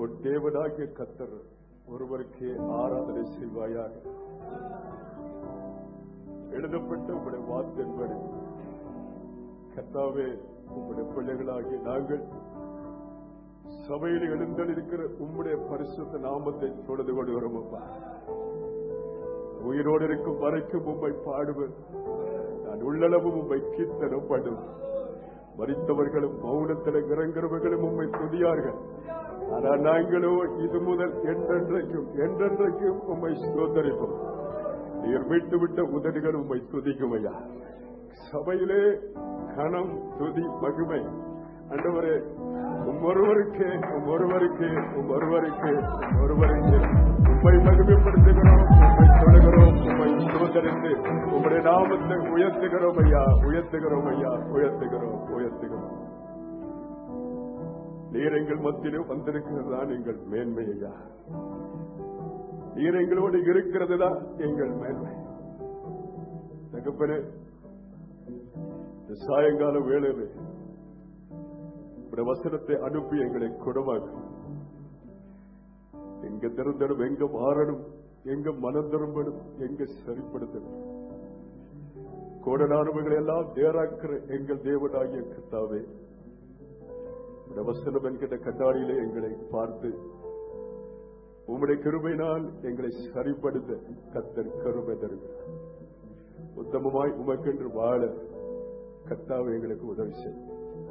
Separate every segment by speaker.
Speaker 1: உன் தேவனாகிய கத்தர் ஒருவருக்கே ஆராதனை செய்வாயாக எழுதப்பட்ட உங்களுடைய வார்த்தையின்படி கத்தாவே உங்களுடைய பிள்ளைகளாகிய நாங்கள் சபையில் எழுந்தளிருக்கிற உம்முடைய பரிசுத்த நாமத்தை தொழுது கொண்டு வரும் அப்பா உயிரோடு இருக்கும் வரைக்கும் உம்மை பாடுவேன் நான் உள்ளளவும் உம்மை கீர்த்தனம் பண்ணும் மறித்தவர்களும் மௌனத்தில் இறங்குறவர்களும் உம்மை துதியார்கள் ஆனால் நாங்களோ இது முதல் என்றென்றைக்கும் என்றென்றைக்கும் உம்மை சுதந்திரிப்போம் நீர் விட்டு விட்ட உதடுகள் உம்மை துதிக்கும் ஐயா சபையிலே கனம் துதி மகிமை அண்டவரே உம் ஒருவருக்கு உம் ஒருவருக்கு உம் ஒருவருக்கு உம் ஒருவருக்கு உம்மை மகிமைப்படுத்துகிறோம் உம்மை தொழுகிறோம் உம்மை சுதந்திரித்து உம்முடைய நாமத்தை உயர்த்துகிறோம் ஐயா உயர்த்துகிறோம் ஐயா உயர்த்துகிறோம் உயர்த்துகிறோம் நீர் எங்கள் மத்தியிலே வந்திருக்கிறது தான் எங்கள் மேன்மை ஐயா நீர் எங்களோடு இருக்கிறது தான் எங்கள் மேன்மை தகப்பனே இந்த சாயங்கால வேளையிலே உடைய வசனத்தை அனுப்பி எங்களை குணமாக்கும் எங்க திறந்தடும் எங்க மாறணும் எங்க மனம் திரும்பணும் எங்க சரிப்படுத்தணும் கோடனானவர்களை எல்லாம் நேராக்கிற எங்கள் தேவனாகிய கர்த்தாவே உடைய வசனம் என்கிற கண்ணாடியிலே எங்களை பார்த்து உம்முடைய கிருபையினால் எங்களை சரிப்படுத்த கத்தர் கருமை தருகிறார் உத்தமமாய் உமக்கென்று வாழ கத்தாவை எங்களுக்கு உதவி செய்யும்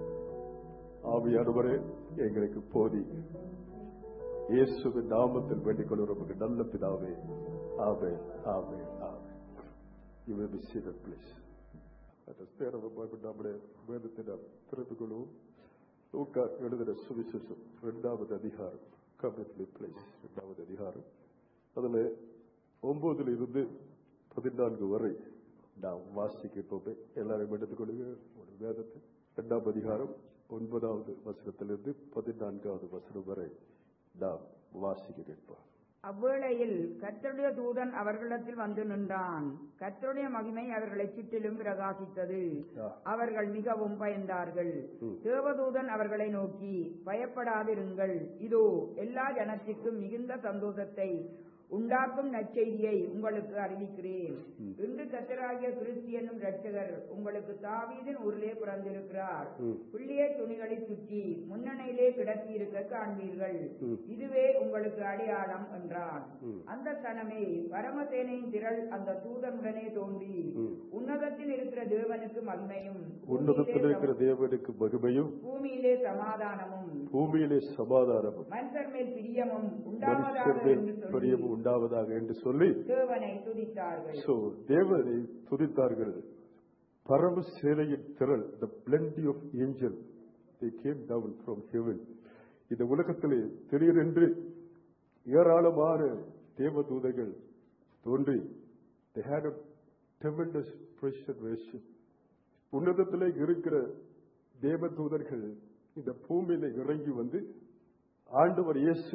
Speaker 1: ஆவியானவரே எங்களுக்கு போதி இயேசுவின் நாமத்தில் வேண்டிக் கொள்வதற்கு நல்ல பிதாவே ஆவே ஆவே ஆவே You may be seated, please. Let us stand up Bible நம்முடைய வேதத்தை நாம் திறந்து கொள்வோம் லூக்கா எழுதுகிற சுவிசேஷம் இரண்டாவது அதிகாரம் கம்ப்ளீட்லி பிளேஸ் இரண்டாவது அதிகாரம் அதுல ஒன்பதுல இருந்து பதினான்கு வரை நாம் வாசிக்க போப்பேன் எல்லாரும் எடுத்துக்கொள்ளுங்க ஒரு வேதத்தை இரண்டாம் அதிகாரம் ஒன்பதாவது வசனத்திலிருந்து பதினான்காவது வசனம் வரை நாம் வாசிக்க கேட்போம்
Speaker 2: அவ்வேளையில் கர்த்தருடைய தூதன் அவர்களிடத்தில் வந்து நின்றான் கர்த்தருடைய மகிமை அவர்களை சுற்றிலும் பிரகாசித்தது
Speaker 1: ஆ.
Speaker 2: அவர்கள் மிகவும் பயந்தார்கள்
Speaker 1: ம்.
Speaker 2: தேவதூதன் அவர்களை நோக்கி பயப்படாதிருங்கள் இதோ எல்லா ஜனத்திற்கும் மிகுந்த சந்தோஷத்தை உண்டாக்கும் நற்செய்தியை உங்களுக்கு அறிவிக்கிறேன் இன்று கத்தராகிய கிறிஸ்து என்னும் இரட்சகர் உங்களுக்கு தாவீதின் ஊரிலே பிறந்திருக்கிறார்
Speaker 1: ம்.
Speaker 2: புள்ளிய துணிகளை சுற்றி முன்னணையிலே கிடத்தி இருக்க காண்பீர்கள்
Speaker 1: ம்.
Speaker 2: இதுவே உங்களுக்கு அடையாளம் என்றான்
Speaker 1: ம்.
Speaker 2: அந்த சனமே பரமசேனையின் திரள் அந்த தூதனுடனே தோன்றி
Speaker 1: ம்.
Speaker 2: உன்னதத்தில் இருக்கிற தேவனுக்கு மகிமையும்
Speaker 1: உன்னதத்தில்
Speaker 2: பூமியிலே
Speaker 1: இருக்கிற
Speaker 2: சம-
Speaker 1: தேவனுக்கு மகிமையும்
Speaker 2: பூமியிலே சமாதானமும்
Speaker 1: பூமியிலே சமாதானமும்
Speaker 2: மனுஷர் மேல் பிரியமும்
Speaker 1: மனுஷர்
Speaker 2: உண்டாவதாக
Speaker 1: மேல்
Speaker 2: என்று சொல்லி
Speaker 1: பிரியமும் உண்டாவதாக என்று சொல்லி
Speaker 2: தேவனை துதித்தார்கள்
Speaker 1: So, தேவனை துதித்தார்கள் பரம சேனையின் திரள் the plenty of angel they came down from heaven இந்த உலகத்திலே திடீரென்று ஏராளமான தேவதூதர்கள் தோன்றி they had a tremendous preservation உன்னதத்திலே இருக்கிற தேவதூதர்கள் இந்த பூமியில இறங்கி வந்து ஆண்டவர் இயேசு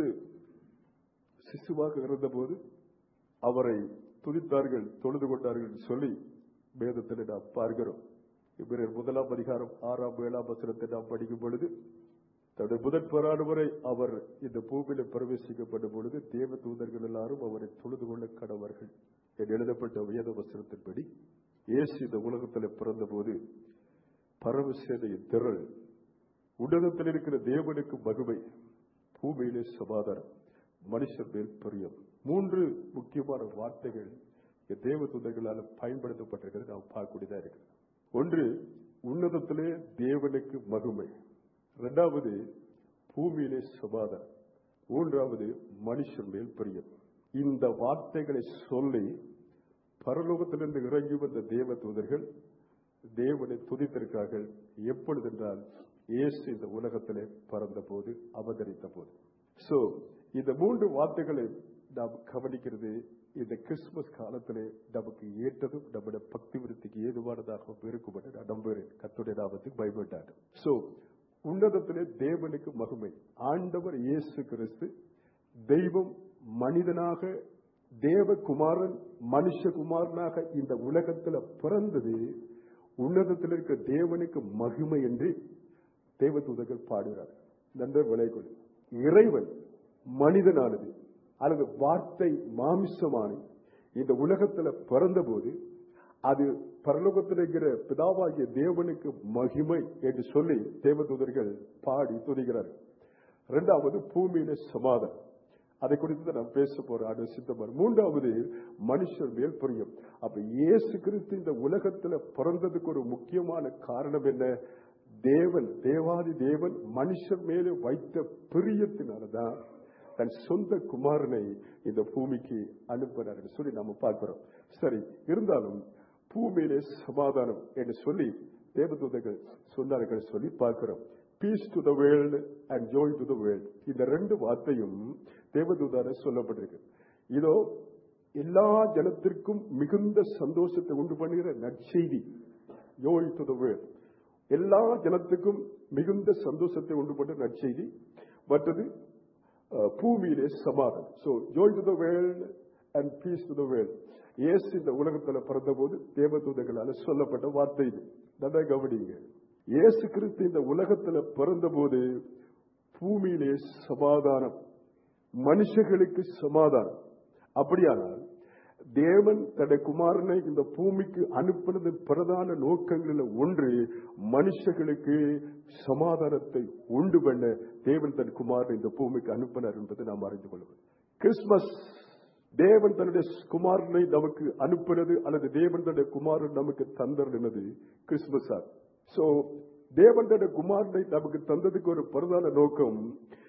Speaker 1: சிசுவாக இருந்தபோது அவரை துதித்தார்கள் தொழுது கொண்டார்கள் என்று சொல்லி வேதத்தில் நாம் பார்க்கிறோம் இவரர் முதலாம் அதிகாரம் ஆறாம் ஏழாம் வசனத்தை நாம் படிக்கும் பொழுது தன்னுடைய முதற் வரை அவர் இந்த பூமியில பிரவேசிக்கப்படும் பொழுது தேவ தூதர்கள் எல்லாரும் அவரை தொழுது கொள்ள கடவர்கள் என்று எழுதப்பட்ட வேத வசனத்தின்படி இயேசு இந்த உலகத்தில் பிறந்தபோது பரமசேனையின் திரள் உன்னதத்தில் இருக்கிற தேவனுக்கு மகிமை பூமியிலே சமாதானம் மனுஷர் மேல் பிரியம் மூன்று முக்கியமான வார்த்தைகள் இந்த தேவ தூதர்களால் பயன்படுத்தப்பட்டிருக்கிறது நாம் பார்க்கக்கூடியதா இருக்கு ஒன்று உன்னதத்திலே தேவனுக்கு மகிமை இரண்டாவது பூமியிலே சமாதானம் மூன்றாவது மனுஷர் மேல் பிரியம் இந்த வார்த்தைகளை சொல்லி பரலோகத்திலிருந்து இறங்கி வந்த தேவ தூதர்கள் தேவனை துதித்திருக்கார்கள் எப்பொழுதென்றால் இயேசு இந்த உலகத்திலே பறந்த போது அவதரித்த போது சோ இந்த மூன்று வார்த்தைகளை நாம் கவனிக்கிறது இந்த கிறிஸ்துமஸ் காலத்திலே நமக்கு ஏற்றதும் நம்முடைய பக்தி விருத்திக்கு ஏதுவானதாகவும் இருக்கும் என்று நான் நம்புகிறேன் கத்துடைய நாமத்துக்கு பயப்பட்டார் சோ உன்னதத்திலே தேவனுக்கு மகிமை ஆண்டவர் இயேசு கிறிஸ்து தெய்வம் மனிதனாக தேவகுமாரன் மனுஷகுமாரனாக இந்த உலகத்துல பிறந்தது உன்னதத்தில் இருக்க தேவனுக்கு மகிமை என்று தேவதூதர்கள் பாடுகிறார் நண்பர் விளைகொள் இறைவன் மனிதனானது அல்லது வார்த்தை மாமிசமானது இந்த உலகத்துல பிறந்தபோது அது பரலோகத்தில் இருக்கிற பிதாவாகிய தேவனுக்கு மகிமை என்று சொல்லி தேவதூதர்கள் பாடி துதிக்கிறார்கள் இரண்டாவது பூமியில சமாதானம் அதை குறித்து தான் நாம் பேச போறோம் அது சித்தமர் மூன்றாவது மனுஷர் மேல் புரியும் அப்ப இயேசு கிறிஸ்து இந்த உலகத்துல பிறந்ததுக்கு ஒரு முக்கியமான காரணம் என்ன தேவன் தேவாதி தேவன் மனுஷர் மேலே வைத்த பிரியத்தினாலதான் தன் சொந்த குமாரனை இந்த பூமிக்கு அனுப்பினார் என்று சொல்லி நாம பார்க்கிறோம் சரி இருந்தாலும் பூமியிலே சமாதானம் என்று சொல்லி தேவதூதர்கள் சொன்னார்கள் சொல்லி பார்க்கிறோம் peace to the world and joy to the world இந்த ரெண்டு வார்த்தையும் தேவதூதார சொல்லப்பட்டிருக்கு இதோ எல்லா ஜனத்திற்கும் மிகுந்த சந்தோஷத்தை உண்டு பண்ணுகிற நற்செய்தி ஜோய் டு த வேர்ல்டு எல்லா ஜனத்துக்கும் மிகுந்த சந்தோஷத்தை உண்டு பண்ணுற நற்செய்தி மற்றது அஹ், பூமியிலே சமாதானம் so joy to the world and peace to the world இயேசு இந்த உலகத்துல பிறந்தபோது தேவதூதர்களால சொல்லப்பட்ட வார்த்தை இது நல்லா கவனிங்க இயேசு கிறிஸ்து இந்த உலகத்துல பிறந்தபோது பூமியிலே சமாதானம் மனுஷர்களுக்கு சமாதானம் அப்படியானால் தேவன் தன்னுடைய குமாரனை இந்த பூமிக்கு அனுப்பினது பிரதான நோக்கங்களில் ஒன்று மனுஷர்களுக்கு சமாதானத்தை உண்டு பண்ண தேவன் தன் குமாரனை இந்த பூமிக்கு அனுப்பினார் என்பதை நாம் அறிந்து கொள்வோம் கிறிஸ்துமஸ் தேவன் தன்னுடைய குமாரனை நமக்கு அனுப்பினது அல்லது தேவன் தன்னுடைய குமாரன் நமக்கு தந்தது கிறிஸ்துமஸ் ஆகும் சோ தேவன் தன்னுடைய குமாரனை நமக்கு தந்ததுக்கு ஒரு பிரதான நோக்கம்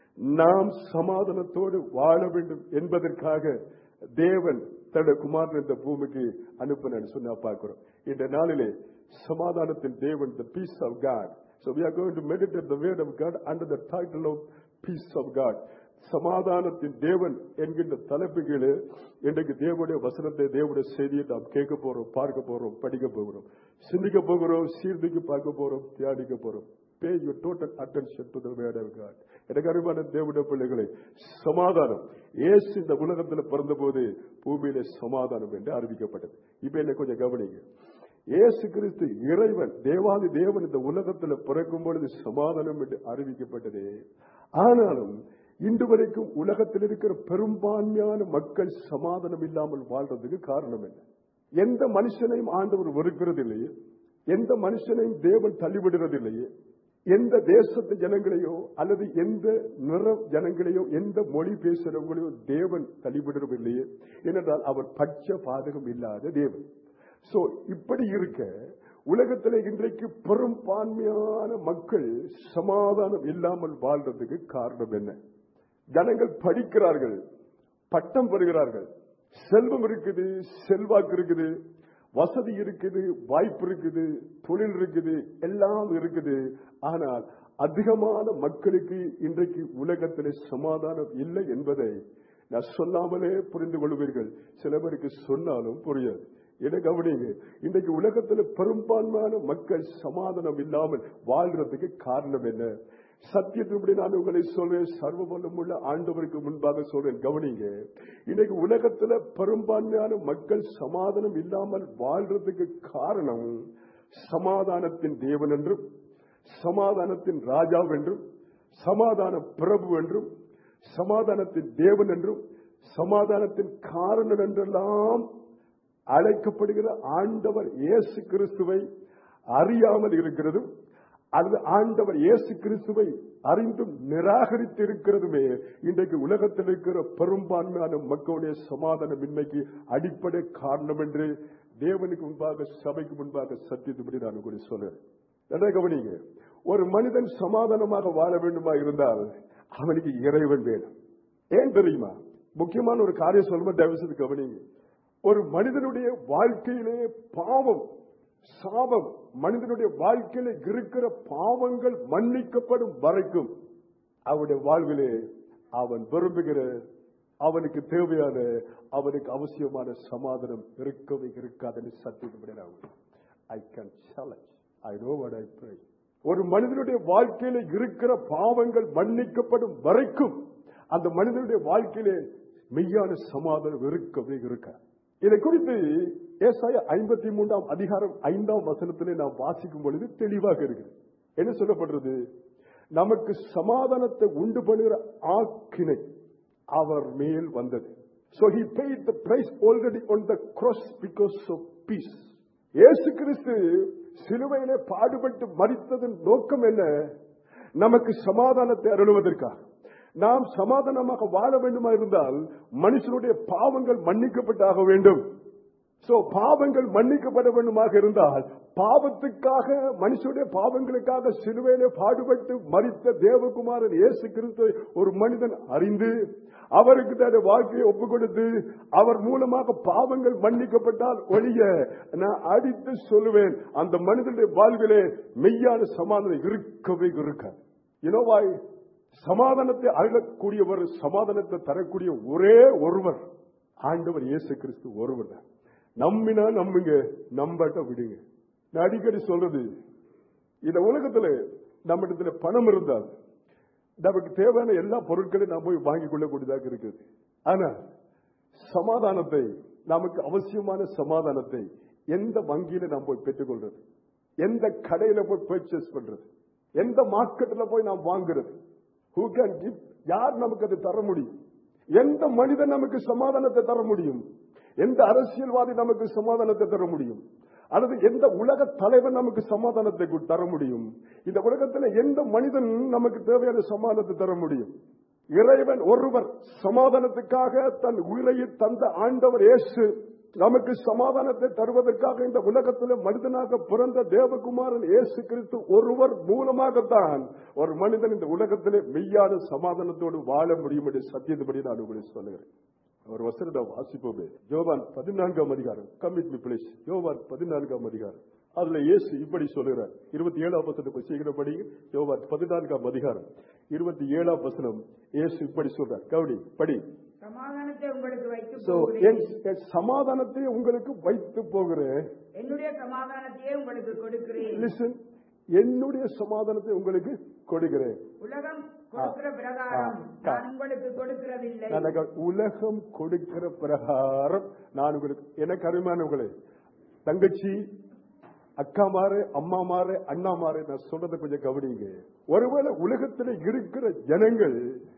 Speaker 1: நாம் சமாதானத்தோடு வாழ வேண்டும் என்பதற்காக தேவன் தன்னுடைய குமாரன் இந்த பூமிக்கு அனுப்பினார் சொன்னா பார்க்கிறோம் இந்த நாளிலே சமாதானத்தின் தேவன் the peace of God so we are going to meditate the word of God under the title of peace of God சமாதானத்தின் தேவன் என்கின்ற தலைப்புகளே இன்றைக்கு தேவனுடைய வசனத்தை தேவனுடைய செய்தியை நாம் கேட்க போறோம் பார்க்க போறோம் படிக்க போகிறோம் சிந்திக்க போகிறோம் சீர்திக்கு பார்க்க போறோம் தியானிக்க போறோம் pay your total attention to the word of God எனக்கு அருமையான தேவனுடைய பிள்ளைகளை சமாதானம் இயேசு இந்த உலகத்தில் பிறந்தபோது பூமியிலே சமாதானம் என்று அறிவிக்கப்பட்டது இப்ப என்ன கொஞ்சம் கவனிங்க இயேசு கிறிஸ்து இறைவன் தேவாதி தேவன் இந்த உலகத்தில் பிறக்கும் பொழுது சமாதானம் என்று அறிவிக்கப்பட்டது ஆனாலும் இன்று வரைக்கும் உலகத்தில் இருக்கிற பெரும்பான்மையான மக்கள் சமாதானம் இல்லாமல் வாழ்றதுக்கு காரணம் என்ன எந்த மனுஷனையும் ஆண்டவர் வெறுக்கிறது இல்லையே எந்த மனுஷனையும் தேவன் தள்ளிவிடுறதில்லையே எந்த தேசத்து ஜனங்களையோ அல்லது எந்த நிற ஜனங்களையோ எந்த மொழி பேசுறவங்களையோ தேவன் தள்ளிவிடுறதில்லையே ஏனென்றால் அவர் பட்ச பாதகம் இல்லாத தேவன் சோ இப்படி இருக்க உலகத்தில் இன்றைக்கு பெரும்பான்மையான மக்கள் சமாதானம் இல்லாமல் வாழ்றதுக்கு காரணம் என்ன ஜனங்கள் படிக்கிறார்கள் பட்டம் பெறுகிறார்கள் செல்வம் இருக்குது செல்வாக்கு இருக்குது வசதி இருக்குது வாய்ப்பு இருக்குது தொழில் இருக்குது எல்லாம் இருக்குது ஆனால் அதிகமான மக்களுக்கு இன்றைக்கு உலகத்தில் சமாதானம் இல்லை என்பதை நான் சொல்லாமலே புரிந்து கொள்வீர்கள் சில பேருக்கு சொன்னாலும் புரியாது என கவனிங்க இன்றைக்கு உலகத்தில் பெரும்பான்மையான மக்கள் சமாதானம் இல்லாமல் வாழ்றதுக்கு காரணம் என்ன சத்தியத்தின்படி நான் உங்களை சொல்றேன் சர்வபலம் உள்ள ஆண்டவருக்கு முன்பாக சொல்றேன் கவனிங்க இன்னைக்கு உலகத்துல பெரும்பான்மையான மக்கள் சமாதானம் இல்லாமல் வாழ்றதுக்கு காரணம் சமாதானத்தின் தேவன் என்றும் சமாதானத்தின் ராஜா என்றும் சமாதான பிரபு என்றும் சமாதானத்தின் தேவன் என்றும் சமாதானத்தின் காரணம் என்றெல்லாம் அழைக்கப்படுகிற ஆண்டவர் இயேசு கிறிஸ்துவை அறியாமல் இருக்கிறதும் அல்லது ஆண்டவர் இயேசு கிறிஸ்துவை அறிந்தும் நிராகரித்து இருக்கிறதுமே இன்றைக்கு உலகத்தில் இருக்கிற பெரும்பான்மையான மக்களுடைய சமாதானமின்மைக்கு அடிப்படை காரணம் என்று தேவனுக்கு முன்பாக சபைக்கு முன்பாக சத்தியத்துப்படி நான் கூட சொல்றேன் என்ன கவனிங்க ஒரு மனிதன் சமாதானமாக வாழ வேண்டுமா இருந்தால் அவனுக்கு இறைவன் வேணும் ஏன் தெரியுமா முக்கியமான ஒரு காரியம் சொல்லும்போது தயவுசெய்து கவனிங்க ஒரு மனிதனுடைய வாழ்க்கையிலே பாவம் சாபம் மனிதனுடைய வாழ்க்கையில இருக்கிற பாவங்கள் மன்னிக்கப்படும் வரைக்கும் அவனுடைய வாழ்விலே அவன் விரும்புகிற அவனுக்கு தேவையான அவனுக்கு அவசியமான சமாதானம் இருக்கவே இருக்காதுன்னு சத்தியம் I can challenge I know what I pray ஒரு மனிதனுடைய வாழ்க்கையில இருக்கிற பாவங்கள் மன்னிக்கப்படும் வரைக்கும் அந்த மனிதனுடைய வாழ்க்கையிலே மெய்யான சமாதானம் இருக்கவே இருக்காது இதை குறித்து ஏசாய ஐம்பத்தி மூன்றாம் அதிகாரம் ஐந்தாம் வசனத்திலே நாம் வாசிக்கும் பொழுது தெளிவாக இருக்குது என்ன சொல்லப்படுறது நமக்கு சமாதானத்தை உண்டு பண்ணுகிற ஆக்கினை அவர் மேல் வந்தது So he paid the price already on the cross because of peace. இயேசு கிறிஸ்து சிலுவையிலே பாடுபட்டு மறித்ததன் நோக்கம் என்ன நமக்கு சமாதானத்தை அருளுவதற்காக நாம் சமாதானமாக வாழ வேண்டுமா இருந்தால் மனுஷனுடைய பாவங்கள் மன்னிக்கப்பட்டாக வேண்டும் சோ பாவங்கள் மன்னிக்கப்பட வேண்டுமாக இருந்தால் பாவத்துக்காக மனுஷனுடைய பாவங்களுக்காக சிலுவையிலே பாடுபட்டு மறித்த தேவகுமாரன் இயேசு கிறிஸ்துவை ஒரு மனிதன் அறிந்து அவருக்கு தன்னுடைய வாழ்க்கையை ஒப்புக் கொடுத்து அவர் மூலமாக பாவங்கள் மன்னிக்கப்பட்டால் ஒழிய நான் அடித்து சொல்லுவேன் அந்த மனிதனுடைய வாழ்விலே மெய்யான சமாதானம் இருக்கவே இருக்காது இனோவாய் சமாதானத்தை அருளக்கூடியவர் சமாதானத்தை தரக்கூடிய ஒரே ஒருவர் ஆண்டவர் இயேசு கிறிஸ்து ஒருவர் தான் நம்பினா நம்புங்க நம்பாட்ட விடுங்க நான் அடிக்கடி சொல்றது இந்த உலகத்துல நம்ம இடத்துல பணம் இருந்தால் நமக்கு தேவையான எல்லா பொருட்களையும் நாம் போய் வாங்கிக் கொள்ளக்கூடியதாக இருக்குது ஆனா சமாதானத்தை நமக்கு அவசியமான சமாதானத்தை எந்த வங்கியில நாம் போய் பெற்றுக்கொள்றது எந்த கடையில போய் பர்ச்சேஸ் பண்றது எந்த மார்க்கெட்ல போய் நாம் வாங்குறது ஹூ கேன் கிவ் யார் நமக்கு அதை தர முடியும் எந்த மனிதன் நமக்கு சமாதானத்தை தர முடியும் எந்த அரசியல்வாதி நமக்கு சமாதானத்தை தர முடியும் அல்லது எந்த உலக தலைவர் நமக்கு சமாதானத்தை கு- தர முடியும் இந்த உலகத்தில் எந்த மனிதன் நமக்கு தேவையான சமாதானத்தை தர முடியும் இறைவன் ஒருவர் சமாதானத்துக்காக தன் உயிரை தந்த ஆண்டவர் இயேசு நமக்கு சமாதானத்தை தருவதற்காக இந்த உலகத்தில் மனிதனாக பிறந்த தேவகுமாரன் இயேசு கிறிஸ்து ஒருவர் மூலமாகத்தான் ஒரு மனிதன் இந்த உலகத்திலே மெய்யான சமாதானத்தோடு வாழ முடியும் என்று சத்தியத்துபடி நான் உங்களுக்கு சொல்லுகிறேன் ஒரு வசனத்தை வாசிப்போமே யோவான் பதினான்காம் அதிகாரம் கமிட் மீ பிளேஸ் யோவான் பதினான்காம் அதிகாரம் அதுல இயேசு இப்படி சொல்லுகிறார் இருபத்தி ஏழாம் வசனத்தை சீக்கிரம் படிங்க யோவான் பதினான்காம் அதிகாரம் இருபத்தி ஏழாம் வசனம் இயேசு இப்படி சொல்றார் கவுடி படி
Speaker 2: சமாதானத்தை உங்களுக்கு வைத்து
Speaker 1: சோ
Speaker 2: போகிறேன்
Speaker 1: என் சமாதானத்தை உங்களுக்கு வைத்து போகிறேன்
Speaker 2: என்னுடைய சமாதானத்தையே உங்களுக்கு கொடுக்கிறேன்
Speaker 1: லிசன் என்னுடைய சமாதானத்தை உங்களுக்கு கொடுக்கிறேன்
Speaker 2: உலகம் கொடுக்கிற பிரகாரம்
Speaker 1: ஆ.
Speaker 2: நான் உங்களுக்கு கொடுக்கிறதில்லை
Speaker 1: எனக்கு உலகம் கொடுக்கிற பிரகாரம் நான் உங்களுக்கு எனக்கு அருமையானவங்களே தங்கச்சி அக்காமாரு அம்மாமாரு அண்ணாமாரு நான் சொல்றதை கொஞ்சம் கவனிங்க ஒருவேளை உலகத்தில் இருக்கிற ஜனங்கள்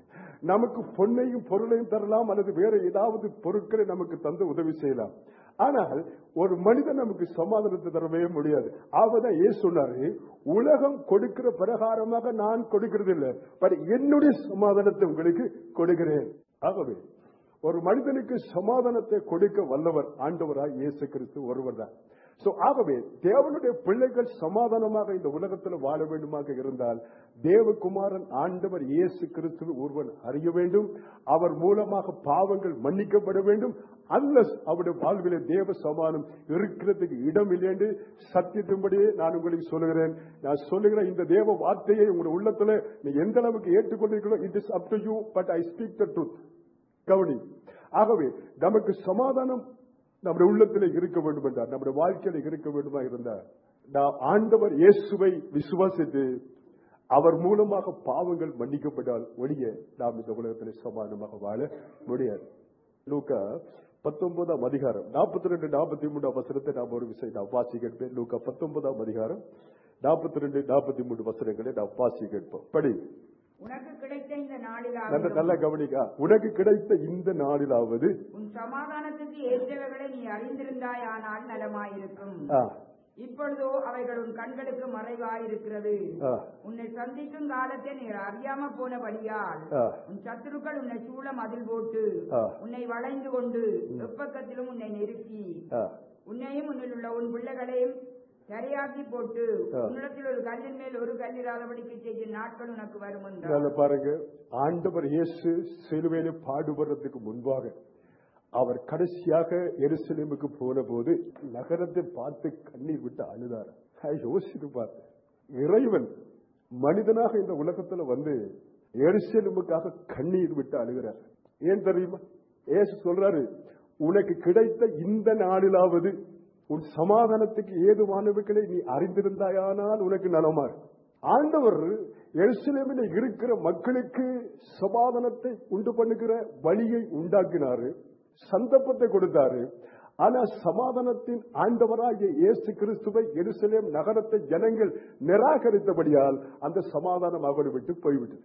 Speaker 1: நமக்கு பொன்னையும் பொருளையும் தரலாம் அல்லது வேற ஏதாவது பொருட்களை நமக்கு தந்து உதவி செய்யலாம் ஆனால் ஒரு மனிதன் நமக்கு சமாதானத்தை தரவே முடியாது அவதான் ஏன் சொன்னாரு உலகம் கொடுக்கிற பிரகாரமாக நான் கொடுக்கிறது இல்லை பட் என்னுடைய சமாதானத்தை உங்களுக்கு கொடுக்கிறேன் ஆகவே ஒரு மனிதனுக்கு சமாதானத்தை கொடுக்க வல்லவர் ஆண்டவராய் இயேசு கிறிஸ்து ஒருவர் தான் சோ ஆகவே தேவனுடைய பிள்ளைகள் சமாதானமாக இந்த உலகத்தில் வாழ வேண்டுமாக இருந்தால் தேவகுமாரன் ஆண்டவர் இயேசு கிறிஸ்து ஒருவன் அறிய வேண்டும் அவர் மூலமாக பாவங்கள் மன்னிக்கப்பட வேண்டும் அல்லஸ் அவருடைய வாழ்விலே தேவ சமானம் இருக்கிறதுக்கு இடம் இல்லை என்று சத்தியத்தின்படியே நான் உங்களுக்கு சொல்லுகிறேன் நான் சொல்லுகிற இந்த தேவ வார்த்தையை உங்களுடைய உள்ளத்துல நீ எந்த அளவுக்கு ஏற்றுக்கொண்டிருக்கிறோம் it is up to you but I speak the truth கவனி ஆகவே நமக்கு சமாதானம் நம்முடைய உள்ளத்திலே இருக்க வேண்டும் என்றார் நம்முடைய வாழ்க்கையில இருக்க வேண்டுமா இருந்தார் நாம் ஆண்டவர் இயேசுவை விசுவாசித்து அவர் மூலமாக பாவங்கள் மன்னிக்கப்பட்டால் ஒழிய நாம் இந்த உலகத்திலே சமாதானமாக வாழ முடியாது லூக்கா பத்தொன்பதாம் அதிகாரம் நாற்பத்தி ரெண்டு நாற்பத்தி மூணு வசனத்தை நாம் ஒரு விஷயம் நாம் வாசி கேட்பேன் லூக்கா பத்தொன்பதாம் அதிகாரம் நாற்பத்தி ரெண்டு நாற்பத்தி மூணு வசனங்களை நாம் வாசி கேட்போம் படி
Speaker 2: உனக்கு கிடைத்த இந்த
Speaker 1: நல்ல
Speaker 2: நாளிலாவது
Speaker 1: நல்ல கவனிக்கா உனக்கு கிடைத்த இந்த நாளிலாவது
Speaker 2: உன் சமாதானத்துக்கு ஏற்றவைகளை நீ அறிந்திருந்தாயானால் நலமாயிருக்கும்
Speaker 1: ஆ,
Speaker 2: இப்பொழுதோ அவைகள் உன் கண்களுக்கு மறைவாயிருக்கிறது
Speaker 1: ஆ,
Speaker 2: உன்னை சந்திக்கும் காலத்தை நீ அறியாம போனபடியால்
Speaker 1: ஆ,
Speaker 2: உன் சத்துருக்கள் உன்னை சூழ மதில் போட்டு
Speaker 1: ஆ.
Speaker 2: உன்னை வளைந்து கொண்டு எப்பக்கத்திலும் உன்னை நெருக்கி
Speaker 1: ஆ.
Speaker 2: உன்னையும் உன்னில் உள்ள உன் பிள்ளைகளையும் சரியாக்கி போட்டு
Speaker 1: ஆ.
Speaker 2: உன்னிடத்தில் ஒரு கல்லின் மேல் ஒரு கல்லிராதபடிக்கு செய்த நாட்கள் உனக்கு வரும் என்றார்
Speaker 1: நல்ல பாருங்க ஆண்டவர் இயேசு சிலுவையில பாடுபடுறதுக்கு முன்பாக அவர் கடைசியாக எருசலேமுக்கு போன போது நகரத்தை பார்த்து கண்ணீர் விட்டு அழுதார் நான் யோசித்து பார்த்தேன் இறைவன் மனிதனாக இந்த உலகத்துல வந்து எருசலேமுக்காக கண்ணீர் விட்டு அழுகிறார் ஏன் தெரியுமா ஏசு சொல்றாரு உனக்கு கிடைத்த இந்த நாளிலாவது உன் சமாதானத்துக்கு ஏதுவானவர்களை நீ அறிந்திருந்தாயானால் உனக்கு நலமா இருக்கும். ஆண்டவர் எருசலேமில் இருக்கிற மக்களுக்கு சமாதானத்தை உண்டு பண்ணுகிற வழியை உண்டாக்கினாரு சந்தர்ப்பத்தை கொடுத்தாரு ஆனா சமாதானத்தின் ஆண்டவராகிய இயேசு கிறிஸ்துவை எருசலேம் நகரத்தை ஜனங்கள் நிராகரித்தபடியால் அந்த சமாதானம் அவரை விட்டு போய்விட்டது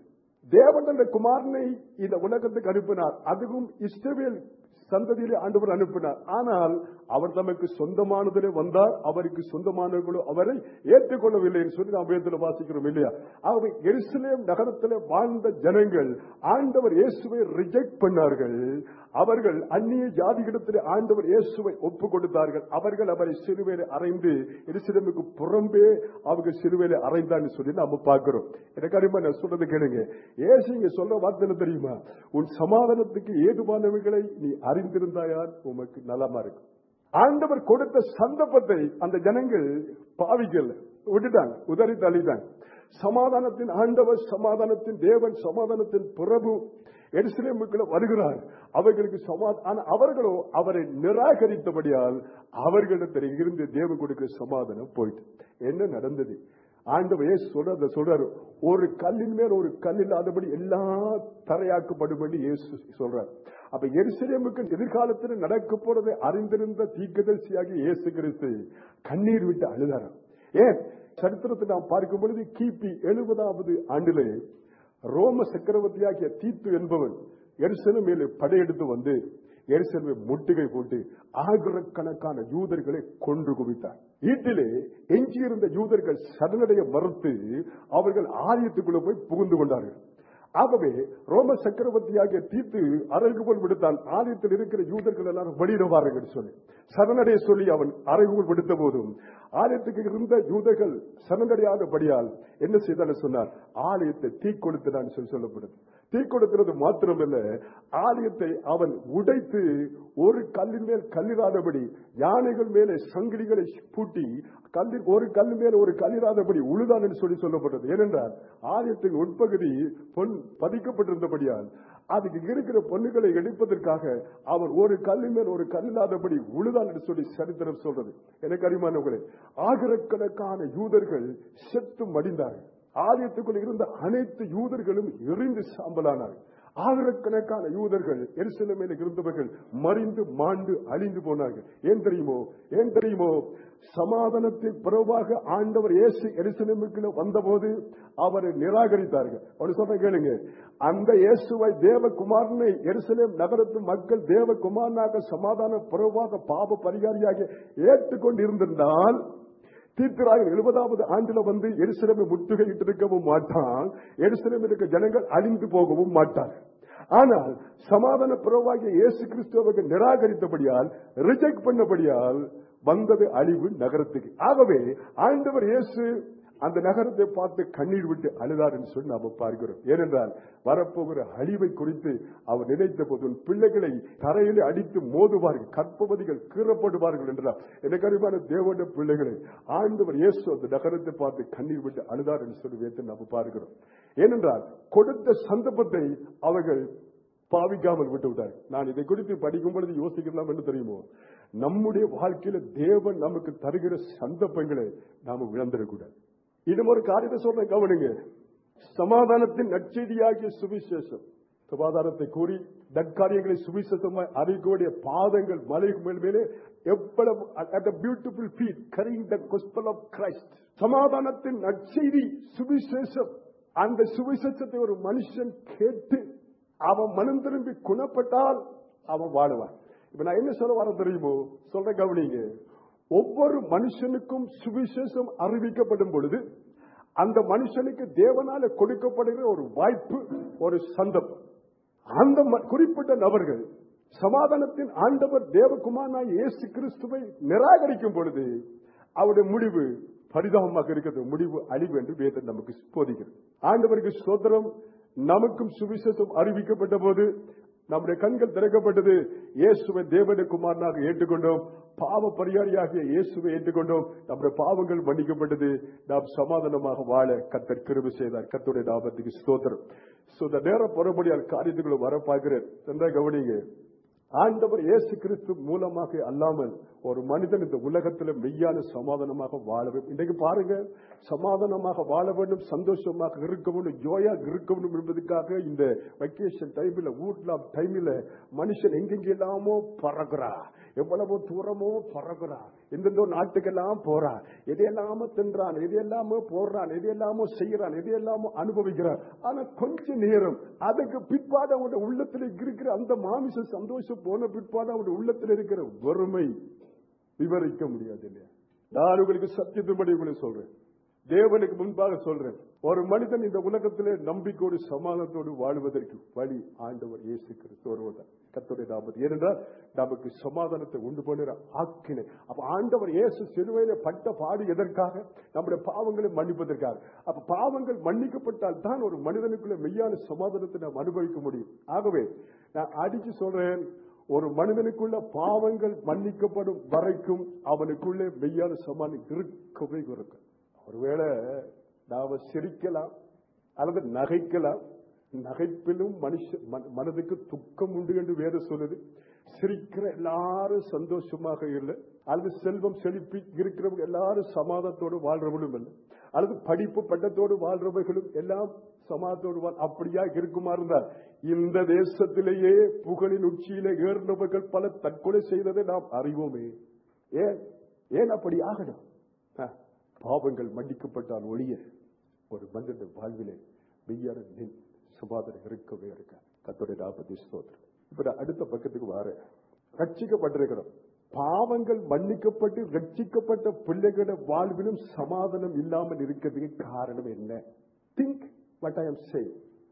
Speaker 1: தேவன் அந்த குமாரனை இந்த உலகத்துக்கு அனுப்பினார் அதுவும் இஸ்ரவேல் சந்ததியிலே ஆண்டவர் அனுப்பினார் ஆனால் அவர் தமக்கு சொந்தமானதிலே வந்தார் அவருக்கு சொந்தமானவர்களோ அவரை ஏற்றுக்கொள்ளவில்லை என்று சொல்லி நாம் வேதத்தில் வாசிக்கிறோம் இல்லையா ஆகவே எருசலேம் நகரத்தில் வாழ்ந்த ஜனங்கள் ஆண்டவர் இயேசுவை ரிஜெக்ட் பண்ணார்கள் அவர்கள் அந்நிய ஜாதிகளிடத்தில் ஆண்டவர் இயேசுவை ஒப்பு கொடுத்தார்கள் அவர்கள் அவரை சிறுவையில அறைந்து எருசலேமுக்கு புறம்பே அவர்கள் சிறுவையில அறைந்தான்னு சொல்லி நாம பார்க்கிறோம் எனக்கு அறிமா நான் சொல்றது கேளுங்க ஏசு இங்க சொல்ற வார்த்தை என்ன தெரியுமா உன் சமாதானத்துக்கு ஏதுவானவைகளை நீ அறிந்திருந்தாயால் உமக்கு நலமா இருக்கும் ஆண்டவர் கொடுத்த சந்தர்ப்பத்தை அந்த ஜனங்கள் பாவிக்கல விட்டுட்டாங்க உதறி தள்ளிட்டாங்க சமாதானத்தின் ஆண்டவர் சமாதானத்தின் தேவன் சமாதானத்தின் பிரபு எருசலேமுக்குள்ள வருகிறார் அவர்களுக்கு சமாதான அவர்களோ அவரை நிராகரித்தபடியால் அவர்களிடத்தில் இருந்து தேவன் கொடுக்கிற சமாதானம் போயிட்டு என்ன நடந்தது ஆண்டவர் இயேசு சொல்ற சொல்றாரு ஒரு கல்லின் மேல் ஒரு கல் இல்லாதபடி எல்லாம் தரையாக்கப்படும்படி இயேசு சொல்றார் அப்ப எருசலேமுக்கு எதிர்காலத்தில் நடக்க போறதை அறிந்திருந்த தீர்க்கதரிசியாகி இயேசு கிறிஸ்து கண்ணீர் விட்டு அழுதாராம் ஏன் சரித்திரத்தை நாம் பார்க்கும் பொழுது கிபி எழுபதாவது ஆண்டிலே ரோம சக்கரவர்த்தியாகிய தீத்து என்பவன் எருசலம் மேலே படையெடுத்து வந்து எருசலமை முட்டுகை போட்டு ஆயிரக்கணக்கான யூதர்களை கொன்று குவித்தார் வீட்டிலே எஞ்சியிருந்த யூதர்கள் சரணடைய மறுத்து அவர்கள் ஆலயத்துக்குள்ள போய் புகுந்து கொண்டார்கள் ஆகவே ரோம சக்கரவர்த்தியாகிய தீத்து அறைகுவல் விடுத்தான் ஆலயத்தில் இருக்கிற யூதர்கள் எல்லாரும் வெளியிடுவார்கள் சொல்லி சரணடைய சொல்லி அவன் அறைகுவல் விடுத்த போதும் ஆலயத்துக்கு இருந்த யூதர்கள் சரணடையாதபடியால் என்ன செய்தான் சொன்னார் ஆலயத்தை தீ கொடுத்தான் சொல்லி சொல்லப்படுது தீ கொடுக்கிறது மாத்திரமல்ல ஆலயத்தை அவன் உடைத்து ஒரு கல்லின் மேல் கல்லிராதபடி யானைகள் மேலே சங்கிலிகளை பூட்டி கல்லில் ஒரு கல் மேல் ஒரு கல்லிராதபடி உழுதான் என்று சொல்லி சொல்லப்பட்டது ஏனென்றால் ஆலயத்தின் உட்பகுதி பொன் பதிக்கப்பட்டிருந்தபடியால் அதுக்கு இருக்கிற பொண்ணுகளை எடுப்பதற்காக அவர் ஒரு கல்லின் மேல் ஒரு கல்லில்லாதபடி உழுதான் என்று சொல்லி சரித்திரம் சொல்றது எனக்கு அறிமானவர்களே ஆயிரக்கணக்கான யூதர்கள் செத்து மடிந்தார்கள் ஆலயத்துக்குள் இருந்த அனைத்து யூதர்களும் எரிந்து சாம்பலானார்கள் ஆயிரக்கணக்கான யூதர்கள் எருசலமையில் இருந்தவர்கள் மறிந்து மாண்டு அழிந்து போனார்கள் ஏன் தெரியுமோ ஏன் தெரியுமோ சமாதானத்தின் பிறவாக ஆண்டவர் இயேசு எருசலேமுக்குள்ள வந்தபோது அவரை நிராகரித்தார்கள் அவர் சொல்ற கேளுங்க அந்த இயேசுவை தேவகுமாரனை எருசலேம் நகரத்து மக்கள் தேவகுமாரனாக சமாதான பிறவாக பாப பரிகாரியாக ஏற்றுக்கொண்டு இருந்திருந்தால் தீர்த்தராக எழுபதாவது ஆண்டுல வந்து எருசலேமை முற்றுகையிட்டு இருக்கவும் மாட்டான் எருசலேமில் இருக்க ஜனங்கள் அழிந்து போகவும் மாட்டார் ஆனால் சமாதான புறவாகிய இயேசு கிறிஸ்துவர்கள் நிராகரித்தபடியால் ரிஜெக்ட் பண்ணபடியால் வந்தது அழிவு நகரத்துக்கு ஆகவே ஆண்டவர் இயேசு அந்த நகரத்தை பார்த்து கண்ணீர் விட்டு அழுதார் என்று சொல்லி நாம பார்க்கிறோம் ஏனென்றால் வரப்போகிற அழிவை குறித்து அவர் நினைத்த போது உன் பிள்ளைகளை தரையிலே அடித்து மோதுவார்கள் கற்பவதிகள் கீறப்படுவார்கள் என்றார் எனக்கு அறிவான தேவனுடைய பிள்ளைகளை ஆண்டவர் இயேசு அந்த நகரத்தை பார்த்து கண்ணீர் விட்டு அழுதார் என்று சொல்லி வைத்து நாம் பார்க்கிறோம் ஏனென்றால் கொடுத்த சந்தர்ப்பத்தை அவர்கள் பாவிக்காமல் விட்டு விட்டார் நான் இதை குறித்து படிக்கும் பொழுது யோசிக்கலாம் என்று தெரியுமோ நம்முடைய வாழ்க்கையில தேவன் நமக்கு தருகிற சந்தர்ப்பங்களை நாம இழந்துடக்கூடாது இன்னும் ஒரு காரியத்தை சொல்றேன் கவனிங்க சமாதானத்தின் நற்செய்தியாகிய சுவிசேஷம் சமாதானத்தை கூறி நற்காரியங்களை சுவிசேஷமாய் அறிவிக்கக்கூடிய பாதங்கள் மலைக்கு மேல் மேலே எவ்வளவு at a beautiful feet carrying the gospel of Christ சமாதானத்தின் நற்செய்தி சுவிசேஷம் அந்த சுவிசேஷத்தை ஒரு மனுஷன் கேட்டு அவன் மனம் திரும்பி குணப்பட்டால் அவன் வாழுவான் இப்ப நான் என்ன சொல்ல வர தெரியுமோ சொல்ற கவனிங்க ஒவ்வொரு மனுஷனுக்கும் சுவிசேஷம் அறிவிக்கப்படும் பொழுது அந்த மனுஷனுக்கு தேவனால கொடுக்கப்படுகிற ஒரு வாய்ப்பு ஒரு சந்தர்ப்பம் அந்த ம- குறிப்பிட்ட நபர்கள் சமாதானத்தின் ஆண்டவர் தேவகுமாரனாய் இயேசு கிறிஸ்துவை நிராகரிக்கும் பொழுது அவருடைய முடிவு பரிதாபமாக இருக்கிறது முடிவு அழிவு என்று வேதம் நமக்கு போதிக்கிறது ஆண்டவருக்கு சோதரம் நமக்கும் சுவிசேஷம் அறிவிக்கப்பட்ட போது நம்முடைய கண்கள் திறக்கப்பட்டது இயேசுவை தேவனுடைய குமாரனாக ஏற்றுக்கொண்டோம் பாவ பரிகாரியாகிய இயேசுவை ஏற்றுக்கொண்டோம் நம்முடைய பாவங்கள் மன்னிக்கப்பட்டது நாம் சமாதானமாக வாழ கத்தர் கிருபை செய்தார் கத்துடைய நாமத்துக்கு ஸ்தோத்திரம் சோ இந்த நேரம் புறப்படியால் காரியத்துக்குள்ள வர பார்க்கிறேன் சென்ற கவனிங்க ஆண்டவர் இயேசு கிறிஸ்து மூலமாக அல்லாமல் ஒரு மனிதன் இந்த உலகத்துல மெய்யான சமாதானமாக வாழ வேண்டும் இன்றைக்கு பாருங்க சமாதானமாக வாழ வேண்டும் சந்தோஷமாக இருக்க வேண்டும் ஜோயா இருக்க வேண்டும் என்பதற்காக இந்த வெக்கேஷன் டைம்ல ஊட்லா டைம்ல மனுஷன் எங்கெங்கெல்லாமோ பறக்குறா எவ்வளவோ தூரமோ பறக்குறா எந்தெந்தோ நாட்டுக்கெல்லாம் போறான் எதையெல்லாமோ தின்றான் எதையெல்லாமோ போடுறான் எதையெல்லாமோ செய்யறான் எதையெல்லாமோ அனுபவிக்கிறான் ஆனா கொஞ்ச நேரம் அதுக்கு பிற்பாடு அவனுடைய உள்ளத்துல இருக்கிற அந்த மாமிச சந்தோஷம் போன பிற்பாடு அவனுடைய உள்ளத்துல இருக்கிற வறுமை விவரிக்க முடியாது இல்லையா நான் உங்களுக்கு சத்தியத்தின்படி உங்களுக்கு சொல்றேன் தேவனுக்கு முன்பாக சொல்றேன் ஒரு மனிதன் இந்த உலகத்திலே நம்பிக்கையோடு சமாதானத்தோடு வாழ்வதற்கு வழி ஆண்டவர் இயேசு கிறிஸ்து வருவதால் கத்துடைய நாமது ஏனென்றால் நமக்கு சமாதானத்தை உண்டு பண்ணுற ஆக்கினை அப்ப ஆண்டவர் இயேசு சிலுவையில பட்ட பாடு எதற்காக நம்முடைய பாவங்களை மன்னிப்பதற்காக அப்ப பாவங்கள் மன்னிக்கப்பட்டால் தான் ஒரு மனிதனுக்குள்ள மெய்யான சமாதானத்தை நாம் அனுபவிக்க முடியும் ஆகவே நான் அடிச்சு சொல்றேன் ஒரு மனிதனுக்குள்ள பாவங்கள் மன்னிக்கப்படும் வரைக்கும் அவனுக்குள்ளே மெய்யான சமாதானம் இருக்கவே இருக்கும் ஒருவேளை நாம சிரிக்கலாம் அல்லது நகைக்கலாம் நகைப்பிலும் மனுஷ மன- மனதுக்கு துக்கம் உண்டு என்று வேற சொல்லுது சிரிக்கிற எல்லாரும் சந்தோஷமாக இல்லை அல்லது செல்வம் செழிப்பி இருக்கிறவங்க எல்லாரும் சமாதானத்தோடு வாழ்றவங்களும் இல்லை அல்லது படிப்பு பட்டத்தோடு வாழ்றவர்களும் எல்லாம் சமாதானத்தோடு வாழ் அப்படியா இருக்குமா இருந்தால் இந்த தேசத்திலேயே புகழின் உச்சியிலே ஏறினவர்கள் பல தற்கொலை செய்ததை நாம் அறிவோமே ஏன் ஏன் அப்படி ஆகணும் ஆ, பாவங்கள் மன்னிக்கப்பட்டால் ஒழிய ஒரு மனிதன் வாழ்விலே மெய்யான நின் சுபாதனம் இருக்கவே இருக்க கத்தோடைய நாற்பத்தி ஸ்தோத்திரம் இப்ப நான் அடுத்த பக்கத்துக்கு வாரேன் ரட்சிக்கப்பட்டிருக்கிறோம் பாவங்கள் மன்னிக்கப்பட்டு ரட்சிக்கப்பட்ட பிள்ளைகளோட வாழ்விலும் சமாதானம் இல்லாமல் இருக்கிறதுக்கு காரணம் என்ன think what I am saying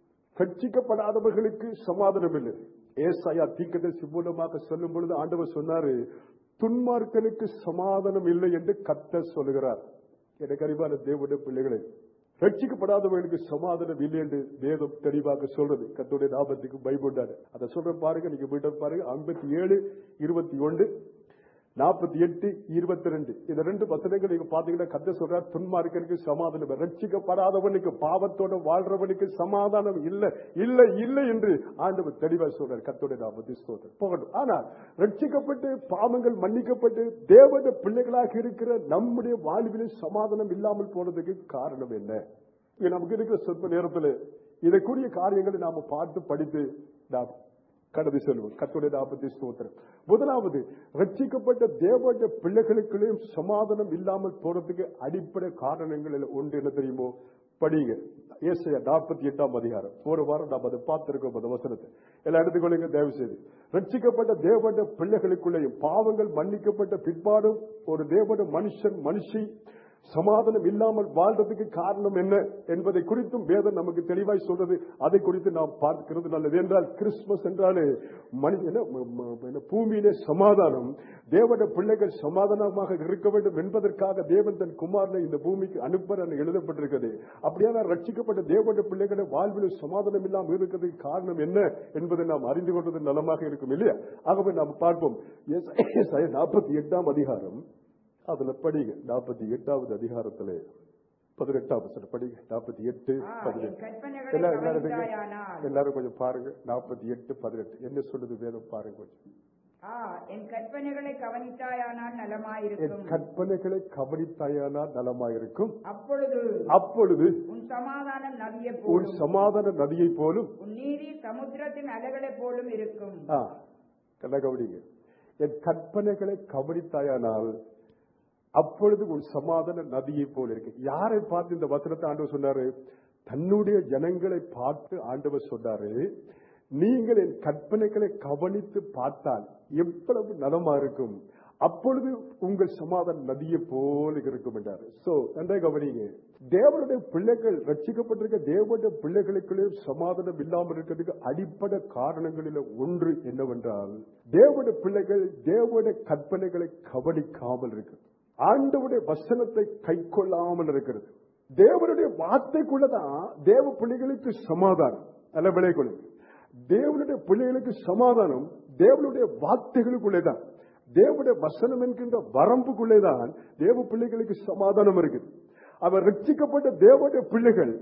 Speaker 1: ரட்சிக்கப்படாதவர்களுக்கு சமாதானம் இல்லை ஏசாயா தீக்கதரிசி மூலமாக சொல்லும் பொழுது ஆண்டவர் சொன்னாரு துன்மார்க்கனுக்கு சமாதானம் இல்லை என்று கத்த சொல்லுகிறார் எனக்கு அறிவான தேவனுடைய பிள்ளைகளே ரட்சிக்கப்படாதவர்களுக்கு சமாதானம் இல்லை என்று வேதம் தெளிவாக சொல்றது கத்தோடைய நாபத்துக்கு பயப்பட்டாரு அதை சொல்ற பாருங்க நீங்க போயிட்டு பாருங்க ஐம்பத்தி ஏழு இருபத்தி ஒன்று நாற்பத்தி எட்டு இருபத்தி ரெண்டு இந்த ரெண்டு வசனங்கள் நீங்க பாத்தீங்கன்னா கத்த சொல்றார் துன்மார்க்கனுக்கு சமாதானம் இல்லை. ரட்சிக்கப்படாதவனுக்கு பாவத்தோட வாழ்றவனுக்கு சமாதானம் இல்லை இல்லை இல்லை என்று ஆண்டவர் தெளிவா சொல்றார் கத்தோட நாமத்தை ஸ்தோத்திரம் போகட்டும் ஆனால் ரட்சிக்கப்பட்டு பாவங்கள் மன்னிக்கப்பட்டு தேவத பிள்ளைகளாக இருக்கிற நம்முடைய வாழ்விலே சமாதானம் இல்லாமல் போனதுக்கு காரணம் என்ன இங்க நமக்கு இருக்கிற சொற்ப நேரத்தில் இதற்குரிய காரியங்களை நாம பார்த்து படித்து நாம் கடந்து செல்வோம் கத்துடைய நாற்பத்தி ஸ்தோத்திரம் முதலாவது ரட்சிக்கப்பட்ட தேவனுடைய பிள்ளைகளுக்குள்ளேயும் சமாதானம் இல்லாமல் போறதுக்கு அடிப்படை காரணங்கள் ஒன்று என்ன தெரியுமோ படிங்க ஏசையா நாற்பத்தி எட்டாம் அதிகாரம் ஒரு வாரம் நாம் அதை பார்த்திருக்கோம் அந்த வசனத்தை எல்லாம் எடுத்துக்கொள்ளுங்க தயவு செய்து ரட்சிக்கப்பட்ட தேவனுடைய பிள்ளைகளுக்குள்ளேயும் பாவங்கள் மன்னிக்கப்பட்ட பிற்பாடும் ஒரு தேவனுடைய மனுஷன் மனுஷி சமாதானம் இல்லாமல் வாழ்றதுக்கு காரணம் என்ன என்பதை குறித்தும் வேதம் நமக்கு தெளிவாய் சொல்றது அதை குறித்து நாம் பார்க்கிறது நல்லது என்றால் கிறிஸ்துமஸ் என்றாலே மனித என்ன, ம- ம- என்ன, பூமியிலே சமாதானம் தேவட பிள்ளைகள் சமாதானமாக இருக்க வேண்டும் என்பதற்காக தேவன் தன் குமாரனை இந்த பூமிக்கு அனுப்ப எழுதப்பட்டிருக்கிறது அப்படியான ரட்சிக்கப்பட்ட தேவட பிள்ளைகளை வாழ்வில் சமாதானம் இல்லாமல் இருக்கிறதுக்கு காரணம் என்ன என்பதை நாம் அறிந்து கொண்டது நலமாக இருக்கும் இல்லையா ஆகவே நாம் பார்ப்போம் நாற்பத்தி எட்டாம் அதிகாரம் அதுல படிங்க நாற்பத்தி எட்டாவது அதிகாரத்திலே பதினெட்டாம் வசனம் படிங்க நாற்பத்தி எட்டு
Speaker 2: ஆ, என்
Speaker 1: பதினெட்டு
Speaker 2: கற்பனைகளை
Speaker 1: எல்லாரும் எல்லாரும்
Speaker 2: கவனித்தாயானால்
Speaker 1: எல்லாரும் கொஞ்சம் பாருங்க நாற்பத்தி எட்டு பதினெட்டு என்ன சொல்லுது வேதம் பாருங்க கொஞ்சம்
Speaker 2: ஆ, என் கற்பனைகளை கவனித்தாயானால்
Speaker 1: என்
Speaker 2: நலமாயிருக்கும்
Speaker 1: கற்பனைகளை கவனித்தாயானா நலமாயிருக்கும்
Speaker 2: அப்பொழுது
Speaker 1: அப்பொழுது
Speaker 2: உன் சமாதானம் நதியை
Speaker 1: உன்
Speaker 2: போலும்
Speaker 1: சமாதான நதியை போலும்
Speaker 2: உன் நீதி சமுத்திரத்தின் அலைகளைப் போலும் இருக்கும்
Speaker 1: ஆ, நல்லா கவனிங்க என் கற்பனைகளை கவனித்தாயானால் அப்பொழுது உன் சமாதான நதியை போல இருக்கு யாரை பார்த்து இந்த வசனத்தை ஆண்டவர் சொன்னாரு தன்னுடைய ஜனங்களை பார்த்து ஆண்டவர் சொன்னாரு நீங்கள் என் கற்பனைகளை கவனித்து பார்த்தால் எவ்வளவு நலமா இருக்கும் அப்பொழுது உங்கள் சமாதான நதியை போல இருக்கும் என்றாரு சோ நன்றாக கவனிங்க தேவனுடைய பிள்ளைகள் ரட்சிக்கப்பட்டிருக்க தேவனுடைய பிள்ளைகளுக்குள்ளே சமாதானம் இல்லாமல் இருக்கிறதுக்கு அடிப்படை காரணங்களில் ஒன்று என்னவென்றால் தேவனுடைய பிள்ளைகள் தேவனுடைய கற்பனைகளை கவனிக்காமல் இருக்கு ஆண்டவுடைய வசனத்தை கை கொள்ளாமல் இருக்கிறது தேவனுடைய வார்த்தைக்குள்ளதான் தேவ பிள்ளைகளுக்கு சமாதானம் நல்ல விலை கொள்ளுங்க தேவனுடைய பிள்ளைகளுக்கு சமாதானம் தேவனுடைய வார்த்தைகளுக்குள்ளேதான் தேவனுடைய வசனம் என்கின்ற வரம்புக்குள்ளேதான் தேவ பிள்ளைகளுக்கு சமாதானம் இருக்குது அவர் ரட்சிக்கப்பட்ட தேவனுடைய பிள்ளைகள்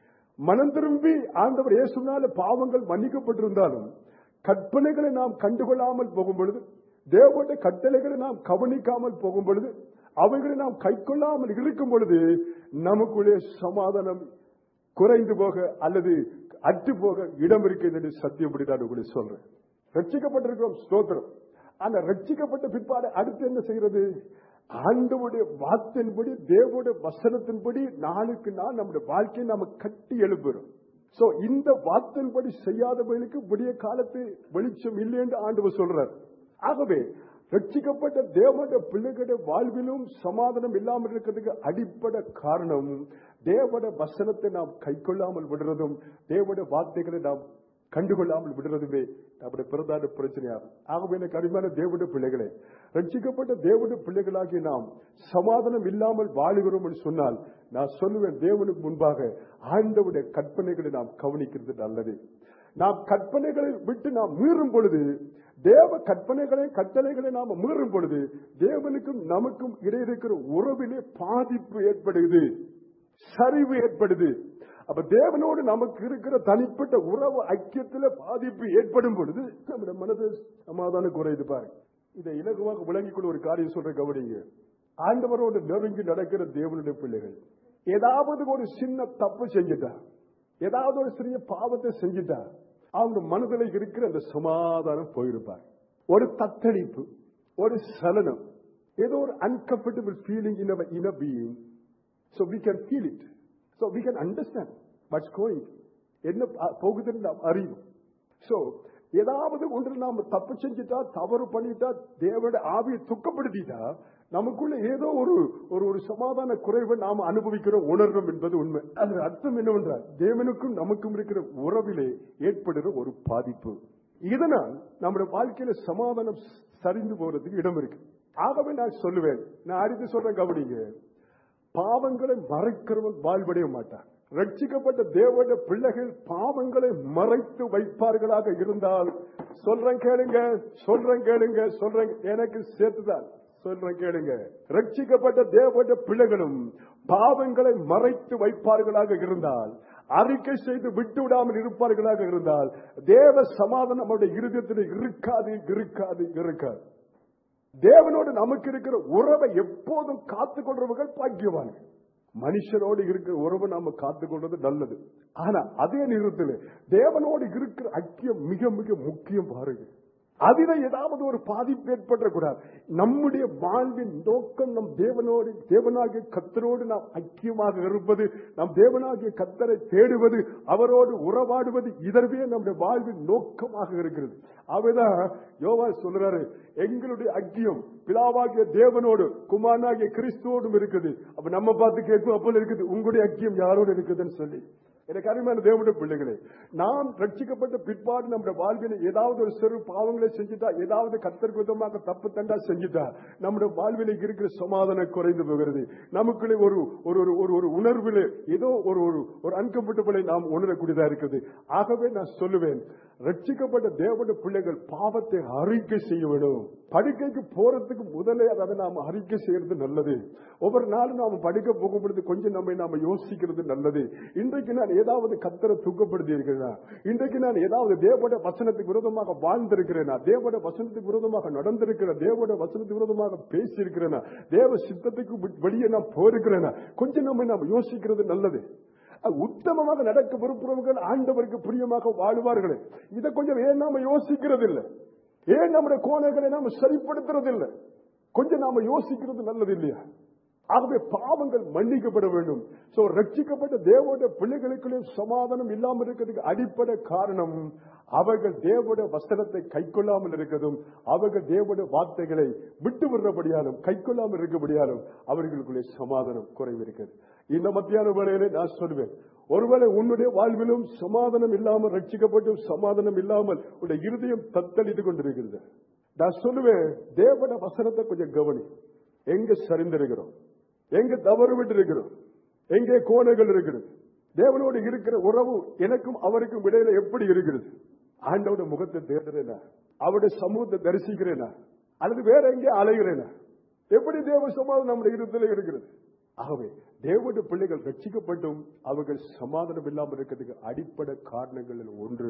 Speaker 1: மனம் திரும்பி ஆண்டவர் இயேசுனால பாவங்கள் மன்னிக்கப்பட்டிருந்தாலும் கற்பனைகளை நாம் கண்டுகொள்ளாமல் போகும் பொழுது தேவனுடைய கட்டளைகளை நாம் கவனிக்காமல் போகும் பொழுது அவைகளை நாம் கைக்கொள்ளாமல் இருக்கும் பொழுது நமக்குள்ளே சமாதானம் குறைந்து போக அல்லது அற்று போக இடம் இருக்கிறது என்று சத்தியப்படி நான் உங்களுக்கு சொல்றேன் ரட்சிக்கப்பட்டிருக்கிறோம் ஸ்தோத்திரம் ஆனா ரட்சிக்கப்பட்ட பிற்பாடு அடுத்து என்ன செய்கிறது ஆண்டவுடைய வார்த்தையின்படி தேவனுடைய வசனத்தின்படி நாளுக்கு நாள் நம்முடைய வாழ்க்கையை நாம கட்டி எழுப்புறோம் சோ இந்த வார்த்தையின்படி செய்யாதவர்களுக்கு விடிய காலத்து வெளிச்சம் இல்லை என்று ஆண்டவர் சொல்றார் ஆகவே ரட்சிக்கப்பட்ட தேவனுடைய பிள்ளைகளுடைய வாழ்விலும் சமாதானம் இல்லாமல் இருக்கிறதுக்கு அடிப்படை காரணம் தேவனுடைய வசனத்தை நாம் கைக்கொள்ளாமல் விடுறதும் தேவனுடைய வார்த்தைகளை நாம் கண்டுகொள்ளாமல் விடுறதுமே நம்முடைய பிரதான பிரச்சனையாகும் ஆகவே எனக்கு அருமையான தேவனுடைய பிள்ளைகளே ரட்சிக்கப்பட்ட தேவனுடைய பிள்ளைகளாகி நாம் சமாதானம் இல்லாமல் வாழுகிறோம் என்று சொன்னால் நான் சொல்லுவேன் தேவனுக்கு முன்பாக ஆண்டவுடைய கற்பனைகளை நாம் கவனிக்கிறது நல்லது நாம் கற்பனைகளை விட்டு நாம் மீறும் பொழுது தேவ கற்பனைகளை கட்டளைகளை நாம் மீறும் பொழுது தேவனுக்கும் நமக்கும் இடையே இருக்கிற உறவிலே பாதிப்பு ஏற்படுகிறது சரிவு ஏற்படுது அப்ப தேவனோடு நமக்கு இருக்கிற தனிப்பட்ட உறவு ஐக்கியத்துல பாதிப்பு ஏற்படும் பொழுது நம்முடைய மனது சமாதானம் குறையுது பாருங்க இதை இலகுவாக விளங்கிக் கொள்ள ஒரு காரியம் சொல்ற கவனிங்க ஆண்டவரோடு நெருங்கி நடக்கிற தேவனுடைய பிள்ளைகள் ஏதாவது ஒரு சின்ன தப்பு செஞ்சுட்டா ஏதாவது ஒரு சிறிய பாவத்தை செஞ்சுட்டா அவங்க மனதில் இருக்கிற அந்த சமாதானம் போயிருப்பார் ஒரு தத்தளிப்பு ஒரு சலனம் ஏதோ ஒரு uncomfortable feeling in our inner being so we can feel it so we can understand what's going என்ன ப- போகுதுன்னு நாம் அறியும் சோ ஏதாவது ஒன்று நாம தப்பு செஞ்சுட்டா தவறு பண்ணிட்டா தேவனுடைய ஆவியை துக்கப்படுத்திட்டா நமக்குள்ள ஏதோ ஒரு ஒரு ஒரு சமாதான குறைவை நாம அனுபவிக்கிறோம் உணர்றோம் என்பது உண்மை அது அர்த்தம் என்னவென்றால் தேவனுக்கும் நமக்கும் இருக்கிற உறவிலே ஏற்படுகிற ஒரு பாதிப்பு இதனால் நம்முடைய வாழ்க்கையில சமாதானம் சரிந்து போறதுக்கு இடம் இருக்கு ஆகவே நான் சொல்லுவேன் நான் அடுத்து சொல்றேன் கவனிங்க பாவங்களை மறைக்கிறவன் வாழ்வடைய மாட்டான் ரட்சிக்கப்பட்ட தேவனுடைய பிள்ளைகள் பாவங்களை மறைத்து வைப்பார்களாக இருந்தால் சொல்றேன் கேளுங்க சொல்றேன் கேளுங்க சொல்றேன் எனக்கு சேர்த்துதான் சொல்றேன் கேளுங்க ரட்சிக்கப்பட்ட தேவனுடைய பிள்ளைகளும் பாவங்களை மறைத்து வைப்பார்களாக இருந்தால் அறிக்கை செய்து விட்டு விடாமல் இருப்பார்களாக இருந்தால் தேவ சமாதானம் நம்முடைய இருதயத்தில் இருக்காது இருக்காது இருக்காது தேவனோடு நமக்கு இருக்கிற உறவை எப்போதும் காத்துக் கொள்றவர்கள் பாக்கியவான்கள் மனுஷரோடு இருக்கிற உறவை நாம காத்துக் கொள்றது நல்லது ஆனா அதே நேரத்தில் தேவனோடு இருக்கிற ஐக்கியம் மிக மிக முக்கியம் பாருங்க அதில ஏதாவது ஒரு பாதிப்பு ஏற்படக்கூடாது நம்முடைய வாழ்வின் நோக்கம் நம் தேவனோடு தேவனாகிய கத்தரோடு நாம் ஐக்கியமாக இருப்பது நம் தேவனாகிய கத்தரை தேடுவது அவரோடு உறவாடுவது இதற்கே நம்முடைய வாழ்வின் நோக்கமாக இருக்கிறது அவைதான் யோவா சொல்றாரு எங்களுடைய ஐக்கியம் பிதாவாகிய தேவனோடு குமாரனாகிய கிறிஸ்துவோடும் இருக்குது அப்ப நம்ம பார்த்து கேட்கும் அப்போ இருக்குது உங்களுடைய ஐக்கியம் யாரோடு இருக்குதுன்னு சொல்லி எனக்கு அருமையான தேவனுடைய பிள்ளைகளே நாம் ரட்சிக்கப்பட்ட பிற்பாடு நம்முடைய வாழ்வில் ஏதாவது ஒரு சிறு பாவங்களை செஞ்சுட்டா ஏதாவது கத்தருக்கு விதமாக தப்பு தண்டா செஞ்சுட்டா நம்முடைய வாழ்வில் இருக்கிற சமாதானம் குறைந்து போகிறது நமக்குள்ளே ஒரு ஒரு ஒரு ஒரு ஒரு உணர்வில் ஏதோ ஒரு ஒரு ஒரு அன்கம்ஃபர்டபிளை நாம் உணரக்கூடியதா இருக்குது ஆகவே நான் சொல்லுவேன் ரட்சிக்கப்பட்ட தேவனுடைய பிள்ளைகள் பாவத்தை அறிக்கை செய்ய வேண்டும் படுக்கைக்கு போறதுக்கு முதலே அதை நாம அறிக்கை செய்யறது நல்லது ஒவ்வொரு நாளும் நாம படுக்க போகும் பொழுது கொஞ்சம் நம்மை நாம யோசிக்கிறது நல்லது இன்றைக்கு நான் ஏதாவது கத்தரை தூக்கப்படுத்தி இருக்கிறேனா இன்றைக்கு நான் ஏதாவது தேவட வசனத்துக்கு விரோதமாக வாழ்ந்திருக்கிறேனா தேவட வசனத்துக்கு விரோதமாக நடந்திருக்கிறேன் தேவட வசனத்துக்கு விரோதமாக பேசி இருக்கிறேனா தேவ சித்தத்துக்கு வி- வெளியே நான் போயிருக்கிறேனா கொஞ்சம் நம்மை நாம் யோசிக்கிறது நல்லது அது உத்தமமாக நடக்க விருப்புறவர்கள் ஆண்டவருக்கு பிரியமாக வாழ்வார்களே இதை கொஞ்சம் ஏன் நாம யோசிக்கிறது இல்லை ஏன் நம்முடைய கோணங்களை நாம சரிப்படுத்துறது இல்லை கொஞ்சம் நாம யோசிக்கிறது நல்லது இல்லையா ஆகவே பாவங்கள் மன்னிக்கப்பட வேண்டும் சோ ரட்சிக்கப்பட்ட தேவோட பிள்ளைகளுக்குள்ளே சமாதானம் இல்லாமல் இருக்கிறதுக்கு அடிப்படை காரணம் அவர்கள் தேவோட வஸ்திரத்தை கைக்கொள்ளாமல் இருக்கிறதும் அவர்கள் தேவோட வார்த்தைகளை விட்டு விடுறபடியாலும் கைக்கொள்ளாமல் இருக்கபடியாலும் அவர்களுக்குள்ளே சமாதானம் குறைவிருக்கிறது இந்த மத்தியான வேளையிலே நான் சொல்வேன் ஒருவேளை உன்னுடைய வாழ்விலும் சமாதானம் இல்லாமல் ரட்சிக்கப்பட்டும் சமாதானம் இல்லாமல் உன்னுடைய இருதயம் தத்தளித்துக் கொண்டிருக்கிறது நான் சொல்லுவேன் தேவன வசனத்தை கொஞ்சம் கவனி எங்க சரிந்திருக்கிறோம் எங்க தவறு விட்டு இருக்கிறோம் எங்கே கோணைகள் இருக்கிறது தேவனோடு இருக்கிற உறவு எனக்கும் அவருக்கும் இடையில எப்படி இருக்கிறது ஆண்டோட முகத்தை தேடுறேனா அவருடைய சமூகத்தை தரிசிக்கிறேனா அல்லது வேற எங்கே அலைகிறேனா எப்படி தேவ சமாதானம் நம்முடைய இருதல இருக்கிறது ஆகவே தேவனுடைய பிள்ளைகள் ரட்சிக்கப்பட்டும் அவர்கள் சமாதானம் இல்லாமல் இருக்கிறதுக்கு அடிப்படை காரணங்களில் ஒன்று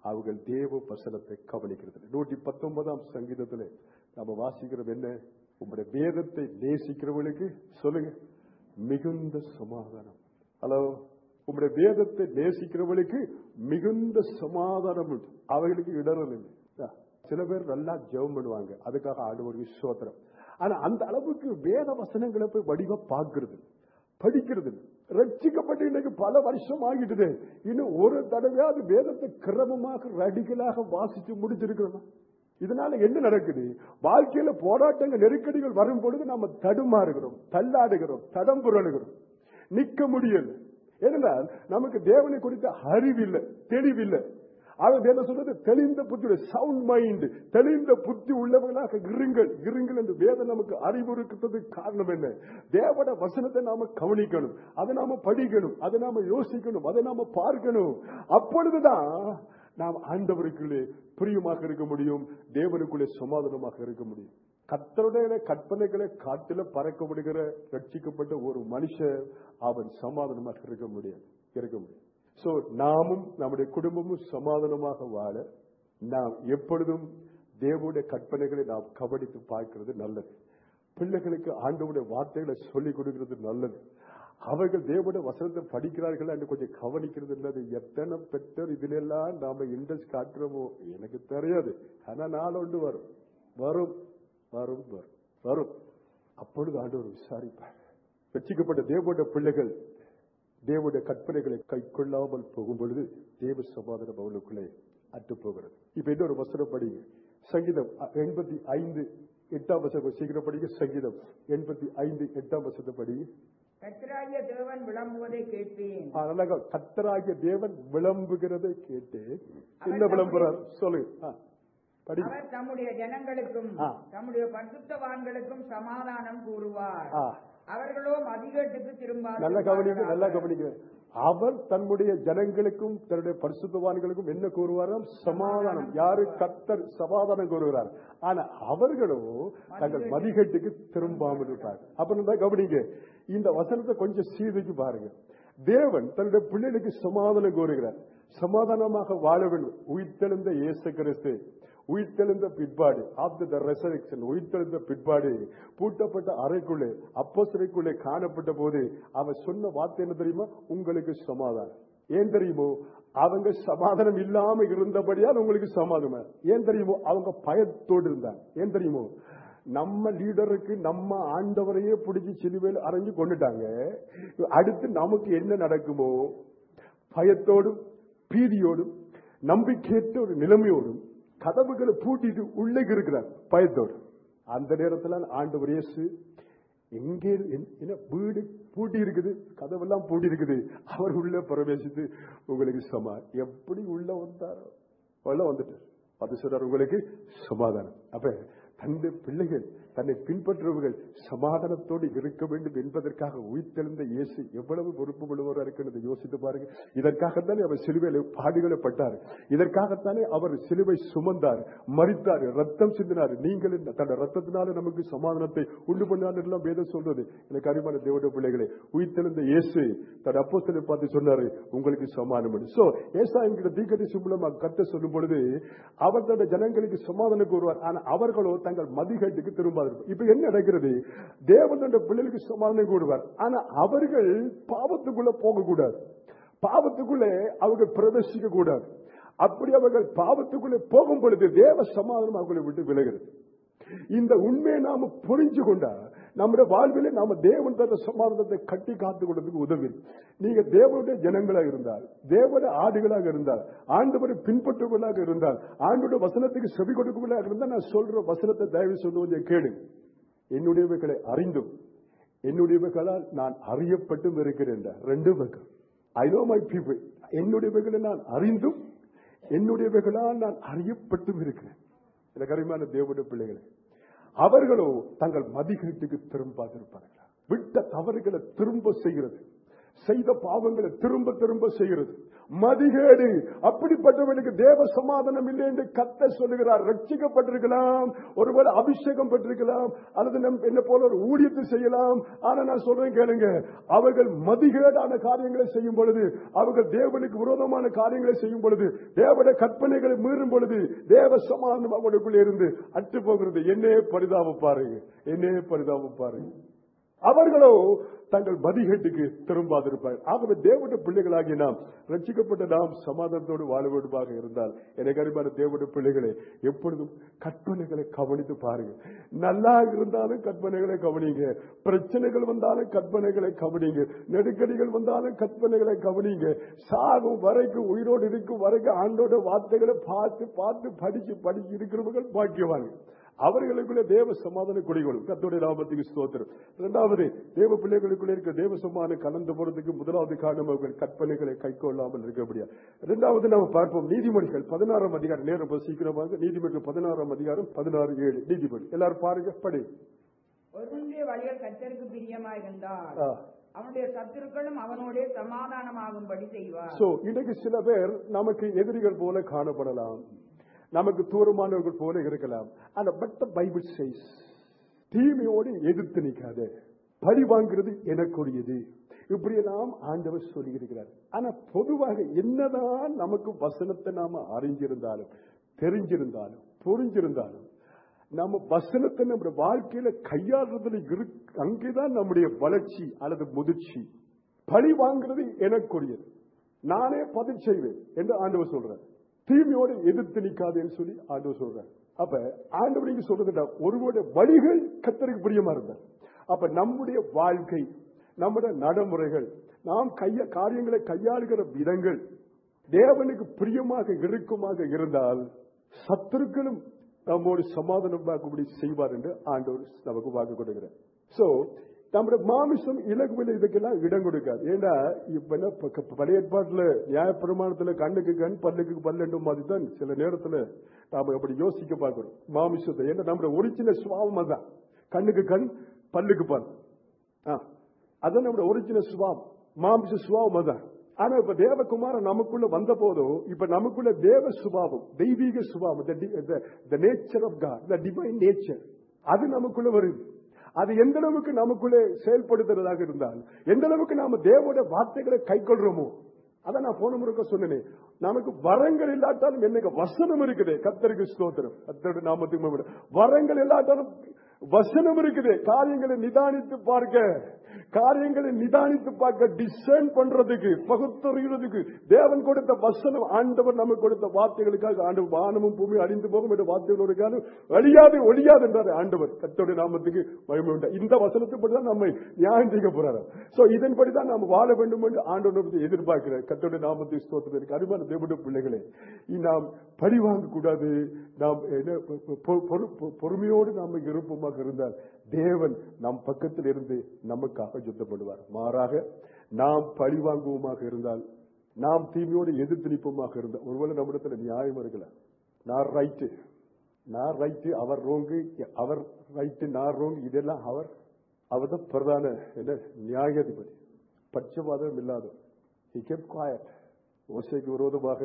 Speaker 1: அவர்கள் தேவ வசனத்தை கவனிக்கிறது நூற்றி பத்தொன்பதாம் சங்கீதத்தில் நம்ம வாசிக்கிறது என்ன உங்களுடைய வேதத்தை நேசிக்கிறவர்களுக்கு சொல்லுங்க மிகுந்த சமாதானம் ஹலோ உங்களுடைய வேதத்தை நேசிக்கிறவர்களுக்கு மிகுந்த சமாதானம் உண்டு அவர்களுக்கு இடரல் இல்லை சில பேர் நல்லா ஜெபம் பண்ணுவாங்க அதுக்காக ஆண்டவருக்கு சோத்திரம் ஆனா அந்த அளவுக்கு வேத வசனங்களை போய் வடிவ பார்க்கிறது படிக்கிறது ரட்சிக்கப்பட்டு இன்னைக்கு பல வருஷம் ஆகிட்டுது இன்னும் ஒரு தடவையாவது வேதத்தை கிரமமாக ரடிகளாக வாசிச்சு முடிச்சிருக்கிறோம் இதனால என்ன நடக்குது வாழ்க்கையில போராட்டங்கள் நெருக்கடிகள் வரும் பொழுது நாம தடுமாறுகிறோம் தள்ளாடுகிறோம் தடம் புரளுகிறோம் நிக்க முடியல ஏனென்றால் நமக்கு தேவனை குறித்த அறிவில்லை தெளிவில்லை அவர் என்ன சொல்றது தெளிந்த புத்தி சவுண்ட் மைண்ட் தெளிந்த புத்தி உள்ளவர்களாக இருங்கள் இருங்கள் என்று வேதம் நமக்கு அறிவுறுக்கிறது காரணம் என்ன தேவட வசனத்தை நாம கவனிக்கணும் அதை நாம படிக்கணும் அதை நாம யோசிக்கணும் அதை நாம பார்க்கணும் அப்பொழுதுதான் நாம் ஆண்டவருக்குள்ளே பிரியமாக இருக்க முடியும் தேவனுக்குள்ளே சமாதானமாக இருக்க முடியும் கத்தருடைய கற்பனைகளை காட்டில பறக்க விடுகிற ரட்சிக்கப்பட்ட ஒரு மனுஷன் அவன் சமாதானமாக இருக்க முடியும் இருக்க முடியும் சோ நாமும் நம்முடைய குடும்பமும் சமாதானமாக வாழ நாம் எப்பொழுதும் தேவனுடைய கற்பனைகளை நாம் கவனித்து பார்க்கிறது நல்லது பிள்ளைகளுக்கு ஆண்டவுடைய வார்த்தைகளை சொல்லிக் கொடுக்கிறது நல்லது அவர்கள் தேவனுடைய வசனத்தை படிக்கிறார்கள் என்று கொஞ்சம் கவனிக்கிறது இல்லது எத்தனை பெற்றோர் இதுல எல்லாம் நாம இன்ட்ரெஸ்ட் காட்டுறோமோ எனக்கு தெரியாது ஆனா நாளொண்டு வரும் வரும் வரும் வரும் வரும் அப்பொழுது ஆண்டவர் விசாரிப்பார் ரட்சிக்கப்பட்ட தேவனுடைய பிள்ளைகள் தேவனுடைய கற்பனைகளை கை கொள்ளாமல் போகும் பொழுது தேவ சமாதானம் அவளுக்குள்ளே அற்று போகிறது இப்ப இன்னொரு வசனம் படிங்க சங்கீதம் எண்பத்தி ஐந்து எட்டாம் வசனம் சீக்கிரம் படிங்க சங்கீதம் எண்பத்தி ஐந்து எட்டாம் வசனத்தை படிங்க
Speaker 2: கர்த்தராகிய தேவன் விளம்புவதை கேட்பேன்
Speaker 1: ஆ, நல்லா கவனி. கர்த்தராகிய தேவன் விளம்புகிறதை கேட்டு என்ன விளம்புறார் சொல்லுங்க ஆ, படிங்க
Speaker 2: அவர் தம்முடைய ஜனங்களுக்கும்
Speaker 1: ஆ.
Speaker 2: தம்முடைய பரிசுத்தவான்களுக்கும் சமாதானம் கூறுவார்
Speaker 1: ஆ.
Speaker 2: அவர்களோ மதிகேட்டுக்கு திரும்ப
Speaker 1: நல்ல கவனிங்க நல்லா கவனிங்க அவர் தன்னுடைய ஜனங்களுக்கும் தன்னுடைய பரிசுத்தவான்களுக்கும் என்ன கூறுவாராம் சமாதானம் யாரு கத்தர் சமாதானம் கூறுகிறார் ஆனா அவர்களோ தங்கள் மதிகட்டுக்கு திரும்பாமல் இருப்பார் அப்புறம் தான் கவனிங்க இந்த வசனத்தை கொஞ்சம் சீதைக்கு பாருங்க தேவன் தன்னுடைய பிள்ளைகளுக்கு சமாதானம் கூறுகிறார் சமாதானமாக வாழ வேண்டும் உயிர்த்தெழுந்த இயேசு கிறிஸ்து உயிர்த்தெழுந்த பிற்பாடு ஆப்டர் த ரெசரக்ஷன் உயிர்த்தெழுந்த பிற்பாடு பூட்டப்பட்ட அறைக்குள்ளே அப்போசரைக்குள்ளே காணப்பட்ட போது அவர் சொன்ன வார்த்தை என்ன தெரியுமா உங்களுக்கு சமாதானம் ஏன் தெரியுமோ அவங்க சமாதானம் இல்லாம இருந்தபடியால் உங்களுக்கு சமாதானம் ஏன் தெரியுமோ அவங்க பயத்தோடு இருந்தாங்க ஏன் தெரியுமோ நம்ம லீடருக்கு நம்ம ஆண்டவரையே பிடிச்சி சிலுவையில் அரைஞ்சு கொண்டுட்டாங்க அடுத்து நமக்கு என்ன நடக்குமோ பயத்தோடும் பீதியோடும் நம்பிக்கையற்ற ஒரு நிலைமையோடும் கதவுகளை பூட்டிட்டு உள்ளே இருக்கிறார் பயத்தோடு அந்த நேரத்தில் ஆண்டவர் இயேசு எங்கே என்- என்ன வீடு பூட்டி இருக்குது கதவெல்லாம் பூட்டி இருக்குது அவர் உள்ள பிரவேசித்து உங்களுக்கு சமா எப்படி உள்ள வந்தாரோ உள்ள வந்துட்டு அது சொல்றார் உங்களுக்கு சமாதானம் அப்ப தந்தை பிள்ளைகள் தன்னை பின்பற்றுபவர்கள் சமாதானத்தோடு இருக்க வேண்டும் என்பதற்காக உயிர்த்தெழுந்த இயேசு எவ்வளவு பொறுப்பு கொள்வராக இருக்கிறது யோசித்து பாருங்க இதற்காகத்தானே அவர் சிலுவையில் பாடுகளை பட்டார் இதற்காகத்தானே அவர் சிலுவை சுமந்தார் மறித்தார் ரத்தம் சிந்தினார் நீங்கள் இந்த- தன்னுடைய ரத்தத்தினால நமக்கு சமாதானத்தை உண்டு பண்ணார் எல்லாம் வேதம் சொல்றது எனக்கு அறிமான தேவட பிள்ளைகளே உயிர்த்தெழுந்த இயேசு தன் அப்போஸ்தலரை பார்த்து சொன்னாரு உங்களுக்கு சமாதானம் சோ ஏசா என்கிற தீக்கத்தை மூலமாக கத்த சொல்லும் பொழுது அவர் தன்னுடைய ஜனங்களுக்கு சமாதானம் கூறுவார் ஆனா அவர்களோ தங்கள் மதிகட்டுக்கு திரும்பாது இப்ப என்ன நடக்கிறது தேவன் தன்னுடைய பிள்ளைகளுக்கு சமாதானம் கூறுவார் ஆனா அவர்கள் பாவத்துக்குள்ள போகக்கூடாது பாவத்துக்குள்ளே அவர்கள் பிரவேசிக்க கூடாது அப்படி அவர்கள் பாவத்துக்குள்ளே போகும் பொழுது தேவ சமாதானம் அவர்களை விட்டு விலகிறது இந்த உண்மையை நாம புரிஞ்சு கொண்டா நம்முடைய வாழ்விலே நாம தேவன் தந்த சமாதானத்தை கட்டி காத்துக் கொள்றதுக்கு உதவி நீங்க தேவனுடைய ஜனங்களாக இருந்தால் தேவனுடைய ஆடுகளாக இருந்தால் ஆண்டவரை பின்பற்றுவர்களாக இருந்தால் ஆண்டோட வசனத்துக்கு செவி கொடுக்கவர்களாக இருந்தால் நான் சொல்ற வசனத்தை தயவு சொல்லி கொஞ்சம் கேளு என்னுடையவைகளை அறிந்தும் என்னுடையவைகளால் நான் அறியப்பட்டும் இருக்கிறேன் ரெண்டு பக்கம் ஐ நோ மை பீப்புள் என்னுடையவைகளை நான் அறிந்தும் என்னுடையவைகளால் நான் அறியப்பட்டும் இருக்கிறேன் எனக்கு அருமையான தேவனுடைய பிள்ளைகளே அவர்களோ தங்கள் மதிகீட்டுக்கு திரும்பாதிருப்பார்களா விட்ட தவறுகளை திரும்ப செய்கிறது செய்த பாவங்களை திரும்ப திரும்ப செய்கிறது மதிகேடு அப்படிப்பட்டவனுக்கு தேவ சமாதானம் இல்லை என்று கத்த சொல்லுகிறார் ரட்சிக்கப்பட்டிருக்கலாம் ஒருவர் அபிஷேகம் பெற்றிருக்கலாம் அல்லது நம் என்ன போல ஒரு ஊழியத்தை செய்யலாம் ஆனா நான் சொல்றேன் கேளுங்க அவர்கள் மதிகேடான காரியங்களை செய்யும் பொழுது அவர்கள் தேவனுக்கு விரோதமான காரியங்களை செய்யும் பொழுது தேவனுடைய கற்பனைகளை மீறும் பொழுது தேவ சமாதானம் அவர்களுக்குள்ளே இருந்து அற்று போகிறது என்னே பரிதாபம் பாருங்க என்னே பரிதாபம் பாருங்க அவர்களோ தங்கள் மதிகேட்டுக்கு திரும்பாதிருப்பார் ஆகவே தேவனுடைய பிள்ளைகளாகி நாம் ரட்சிக்கப்பட்ட நாம் சமாதானத்தோடு வாழ வேண்டுமாக இருந்தால் எனக்கு அறிவான தேவனுடைய பிள்ளைகளை எப்பொழுதும் கற்பனைகளை கவனித்து பாருங்க நல்லா இருந்தாலும் கற்பனைகளை கவனிங்க பிரச்சனைகள் வந்தாலும் கற்பனைகளை கவனிங்க நெருக்கடிகள் வந்தாலும் கற்பனைகளை கவனிங்க சாகும் வரைக்கும் உயிரோடு இருக்கும் வரைக்கும் ஆண்டோட வார்த்தைகளை பார்த்து பார்த்து படிச்சு படிச்சு இருக்கிறவர்கள் பாக்கியவாங்க அவர்களுக்குள்ள தேவ சமாதான குடிகளும் கத்தோடைய லாபத்துக்கு ஸ்தோத்திரம் இரண்டாவது தேவ பிள்ளைகளுக்குள்ள இருக்க தேவ சமாதானம் கலந்து போறதுக்கு முதலாவது காரணம் அவர்கள் கற்பனைகளை கை கொள்ளாமல் இருக்க முடியாது இரண்டாவது நாம் பார்ப்போம் நீதிமொழிகள் பதினாறாம் அதிகாரம் நேரம் ரொம்ப சீக்கிரமாக நீதிமொழிகள் பதினாறாம் அதிகாரம் பதினாறு ஏழு நீதிமொழி எல்லாரும் பாருங்க படி
Speaker 2: ஒருவனுடைய வழிகள் கத்தருக்கு பிரியமாயிருந்தால்
Speaker 1: ஆ.
Speaker 2: அவனுடைய சத்துருக்களும் அவனோடே சமாதானமாகும்படி செய்வார்
Speaker 1: சோ இன்னைக்கு சில பேர் நமக்கு எதிரிகள் போல காணப்படலாம் நமக்கு தூரமானவர்கள் போல இருக்கலாம் ஆனா பட் பைபிள் சைஸ் தீமையோடு எதிர்த்து நிற்காத பழி வாங்குறது எனக்குரியது இப்படியெல்லாம் ஆண்டவர் சொல்லியிருக்கிறார் ஆனா பொதுவாக என்னதான் நமக்கு வசனத்தை நாம அறிஞ்சிருந்தாலும் தெரிஞ்சிருந்தாலும் புரிஞ்சிருந்தாலும் நம்ம வசனத்தை நம்முடைய வாழ்க்கையில கையாளுறதுல இருக்கு அங்கேதான் நம்முடைய வளர்ச்சி அல்லது முதிர்ச்சி பழி வாங்குறது எனக்குரியது நானே பதில் செய்வேன் என்று ஆண்டவர் சொல்றார் தீமையோடு எதிர்த்து நிக்காதேன்னு சொல்லி ஆண்டவர் சொல்றார் அப்ப ஆண்டவர் நீங்க சொல்றது ஒருவருடைய வழிகள் கத்தருக்கு பிரியமா இருந்தார் அப்ப நம்முடைய வாழ்க்கை நம்முடைய நடைமுறைகள் நாம் கைய காரியங்களை கையாளுகிற விதங்கள் தேவனுக்கு பிரியமாக இருக்குமாக இருந்தால் சத்துருக்களும் நம்மோடு சமாதானம் பார்க்கும்படி செய்வார் என்று ஆண்டவர் நமக்கு வாக்கு கொடுக்கிறார் சோ நம்முடைய மாமிசம் இலகுவில் இதுக்கெல்லாம் இடம் கொடுக்காது ஏன்னா இப்ப என்ன ப- க- பழைய ஏற்பாட்டுல நியாயப்பிரமாணத்துல கண்ணுக்கு கண் பல்லுக்கு பல்லெண்டு மாதிரி தான் சில நேரத்துல நாம அப்படி யோசிக்க பார்க்கிறோம் மாமிசத்தை ஏன்னா நம்முடைய ஒரிஜினல் சுவாபம் தான் கண்ணுக்கு கண் பல்லுக்கு பல் ஆ, அதான் நம்முடைய ஒரிஜினல் சுவாபம் மாமிச சுவாபம் அதான் ஆனா இப்ப தேவகுமாரன் நமக்குள்ள வந்த போதும் இப்ப நமக்குள்ள தேவ சுபாவம் தெய்வீக சுபாவம் the nature of God the divine nature அது நமக்குள்ள வருது அது எந்த அளவுக்கு நமக்குள்ளே செயல்படுத்துறதாக இருந்தால் எந்த அளவுக்கு நாம தேவோட வார்த்தைகளை கை கொள்றோமோ அதான் நான் போன முறைக்க சொன்னேனே நமக்கு வரங்கள் இல்லாட்டாலும் என்னங்க வசனம் இருக்குது கத்தருக்கு ஸ்தோத்திரம் கத்தருடைய நாமத்துக்கு மகிமை. வரங்கள் இல்லாட்டாலும் வசனம் இருக்குது காரியங்களை நிதானித்து பார்க்க காரியங்களை நிதானித்து பார்க்க டிசைன் பண்றதுக்கு பகுத்தறிகிறதுக்கு தேவன் கொடுத்த வசனம் ஆண்டவர் நமக்கு கொடுத்த வார்த்தைகளுக்காக ஆண்டவர் வானமும் பூமி அழிந்து போகும் என்ற வார்த்தைகளோடு அழியாது ஒழியாது என்றார் ஆண்டவர் கத்தோடைய நாமத்துக்கு மகிமை உண்டா இந்த வசனத்தைப்படி தான் நம்மை நியாயம் செய்ய போறாரு சோ இதன்படி தான் நாம் வாழ வேண்டும் என்று ஆண்டவர் எதிர்பார்க்கிறார் கத்தோடைய நாமத்துக்கு ஸ்தோத்திரத்திற்கு அருமையான தேவனுடைய பிள்ளைகளே இ- நாம் பழி வாங்க கூடாது நாம் என்ன, பொ- பொ- பொறு- பொ- பொறுமையோடு நாம் இருப்போமாக இருந்தால் தேவன் நம் பக்கத்தில் இருந்து நமக்காக யுத்தப்படுவார் மாறாக நாம் பழி வாங்குவோமாக இருந்தால் நாம் தீமையோடு எதிர்த்து நிற்போமாக இருந்தால் ஒருவேளை நம்மிடத்துல நியாயம் இருக்கலாம் நான் ரைட்டு நான் ரைட்டு அவர் ரோங்கு அவர் ரைட்டு நான் ரோங் இதெல்லாம் அவர் அவர் தான் பிரதான என்ன நியாயாதிபதி பட்சபாதம் இல்லாத he kept quiet ஓசைக்கு விரோதமாக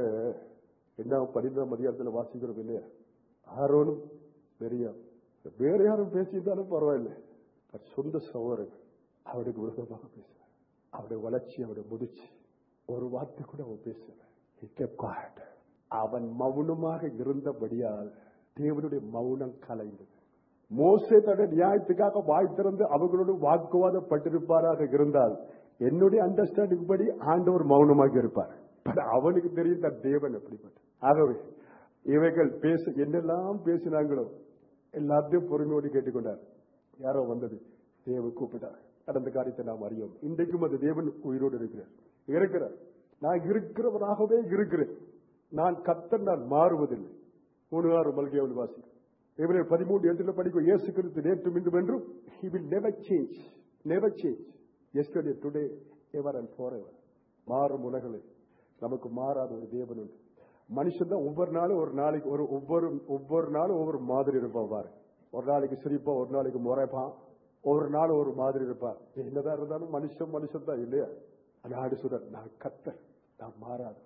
Speaker 1: என்ன பன்னிரெண்டாம் அதிகாரத்தில் வாசிக்கிறோம் இல்லையா ஆரோனும் பெரியா வேற யாரும் பேசியிருந்தாலும் பரவாயில்லை பட் சொந்த சகோதரன் அவருக்கு விரோதமாக பேசுவார் அவருடைய வளர்ச்சி அவருடைய முதிர்ச்சி ஒரு வார்த்தை கூட அவன் பேசுவார் He kept quiet. அவன் மௌனமாக இருந்தபடியால் தேவனுடைய மௌனம் கலைந்தது மோசே தன்னுடைய நியாயத்துக்காக வாய் திறந்து அவர்களோடு வாக்குவாதப்பட்டிருப்பாராக இருந்தால் என்னுடைய அண்டர்ஸ்டாண்டிங் படி ஆண்டவர் மௌனமாக இருப்பார் பட் அவனுக்கு தெரியும் தன் தேவன் எப்படிப்பட்ட ஆகவே இவைகள் பேச என்னெல்லாம் பேசினாங்களோ எல்லாத்தையும் பொறுமையோடு கேட்டுக்கொண்டார் யாரோ வந்தது தேவன் கூப்பிட்டார் நடந்த காரியத்தை நாம் அறியோம் இன்றைக்கும் அந்த தேவன் உயிரோடு இருக்கிறார் இருக்கிறார் நான் இருக்கிறவராகவே இருக்கிறேன் நான் கத்தர் நான் மாறுவதில்லை மூணு ஆறு மல்கியாவில் வாசி இவரை பதிமூன்று எட்டுல படிக்கும் இயேசு கிறிஸ்து நேற்றும் இன்றும் என்றும் he will never change never change yesterday today ever and forever மாறும் உலகில் நமக்கு மாறாத ஒரு தேவன் உண்டு மனுஷன் தான் ஒவ்வொரு நாளும் ஒரு நாளைக்கு ஒரு ஒவ்வொரு ஒவ்வொரு நாளும் ஒவ்வொரு மாதிரி இருப்பான் பாரு ஒரு நாளைக்கு சிரிப்பான் ஒரு நாளைக்கு முறைப்பான் ஒவ்வொரு நாளும் ஒரு மாதிரி இருப்பான் என்னதான் இருந்தாலும் மனுஷன் மனுஷன் தான் இல்லையா அந்த ஆடு சொல்ற நான் கத்தர் நான் மாறாத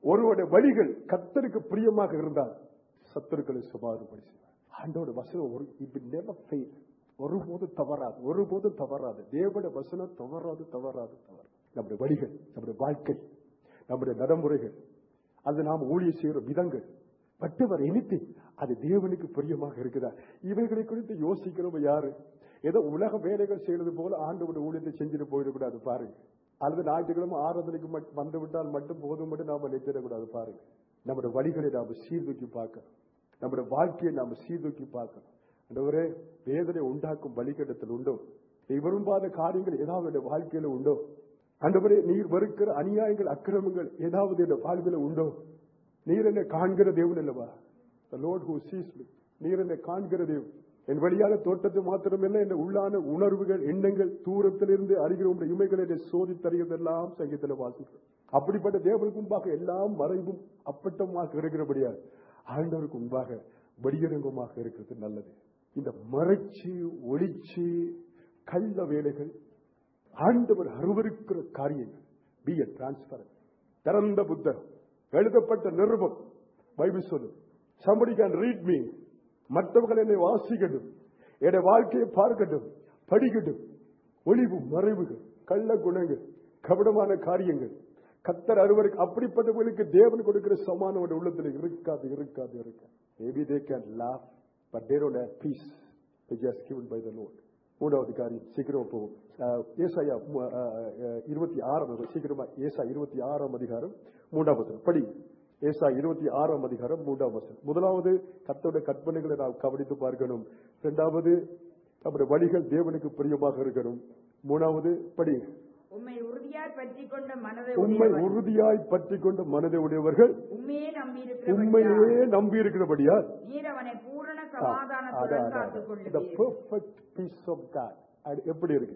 Speaker 1: ஒருவருடைய வழிகள் கத்தருக்கு பிரியமாக இருந்தால் சத்துருக்களை சுமாறுபடி செய்வார் ஆண்டோட வசனம் ஒரு இப்ப never fail. ஒருபோதும் தவறாது ஒருபோதும் தவறாது தேவட வசனம் தவறாது தவறாது தவறு நம்முடைய வழிகள் நம்முடைய வாழ்க்கை நம்முடைய நடைமுறைகள் அது நாம் ஊழிய செய்கிற விதங்கள் வட்டுவர் இனித்து அது தேவனுக்கு பிரியமாக இருக்குதா இவைகளை குறித்து யோசிக்கிறவங்க யாரு ஏதோ உலக வேலைகள் செய்யறது போல ஆண்டவருடைய ஊழியத்தை செஞ்சுட்டு போயிடக்கூடாது பாருங்க அல்லது ஞாயிற்றுக்கிழமை ஆராதனைக்கு மட்டும் வந்து விட்டால் மட்டும் போதும் மட்டும் நாம நினைச்சிடக்கூடாது பாருங்க நம்முடைய வழிகளை நாம சீர்தூக்கி பார்க்கணும் நம்முடைய வாழ்க்கையை நாம சீர்தூக்கி பார்க்கணும் ஆண்டவரே வேதனை உண்டாக்கும் வழிகட்டத்தில் உண்டோ நீ விரும்பாத காரியங்கள் ஏதாவது என்னுடைய வாழ்க்கையில உண்டோ ஆண்டவரே நீர் வெறுக்கிற அநியாயங்கள் அக்கிரமங்கள் ஏதாவது என் வாழ்க்கையில உண்டோ நீர் என்னை காண்கிற தேவன் அல்லவா The Lord who sees me. நீர் என்னை காண்கிற தேவன் என் வழியான தோட்டத்தை மாத்திரமல்ல என் உள்ளான உணர்வுகள் எண்ணங்கள் தூரத்திலிருந்து அறிகிற உடைய இமைகளை என்னை சோதித்தறியதெல்லாம் சங்கீதத்தில் வாசிக்கிறோம் அப்படிப்பட்ட தேவனுக்கு முன்பாக எல்லாம் மறைவும் அப்பட்டமாக இருக்கிறபடியா ஆண்டவருக்கு முன்பாக வெளியரங்கமாக இருக்கிறது நல்லது இந்த மறைச்சு ஒளிச்சு கள்ள வேலைகள் ஆண்டவர் அருவருக்கிற காரியங்கள் பி எ டிரான்ஸ்பரன் திறந்த புத்தகம் எழுதப்பட்ட நிருபம் பைபிள் சொல்லு somebody can read me மற்றவர்கள் என்னை வாசிக்கட்டும் என்னுடைய வாழ்க்கையை பார்க்கட்டும் படிக்கட்டும் ஒளிவு மறைவுகள் கள்ள குணங்கள் கபடமான காரியங்கள் கத்தர் அறுவருக்கு அப்படிப்பட்டவர்களுக்கு தேவன் கொடுக்கிற சமானம் அவருடைய உள்ளத்தில் இருக்காது இருக்காது இருக்காது maybe they can laugh but they don't have peace which is given by the Lord மூன்றாவது காரியம் சீக்கிரம் போவோம் அஹ், ஏசாயா மு- அஹ், அஹ், இருபத்தி ஆறாம் அதிகாரம். சீக்கிரமா ஏசா இருபத்தி ஆறாம் அதிகாரம் மூன்றாம் வசனம் படி ஏசா இருபத்தி ஆறாம் அதிகாரம் மூன்றாம் வசனம் முதலாவது கத்தோட கற்பனைகளை நாம் கவனித்து பார்க்கணும் இரண்டாவது நம்முடைய வழிகள் தேவனுக்கு பிரியமாக இருக்கணும் மூணாவது படி
Speaker 2: உம்மை உறுதியாய் பற்றி கொண்ட மனதை
Speaker 1: உண்மை
Speaker 2: உடையவன்.
Speaker 1: உறுதியாய் பற்றி கொண்ட மனதை உடையவர்கள்
Speaker 2: உம்மையே
Speaker 1: உண்மையே
Speaker 2: நம்பியிருக்கிறபடியால்
Speaker 1: நம்பி இருக்கிறபடியா
Speaker 2: நீர் அவனை பூரண
Speaker 1: the
Speaker 2: சமாதானத்துடன் காத்துக் கொள்ளுவீர்
Speaker 1: perfect peace of God அது எப்படி இருக்கு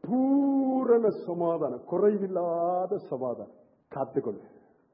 Speaker 1: பூரண சமாதானம் குறைவில்லாத சமாதானம் காத்துக்கொள்ளு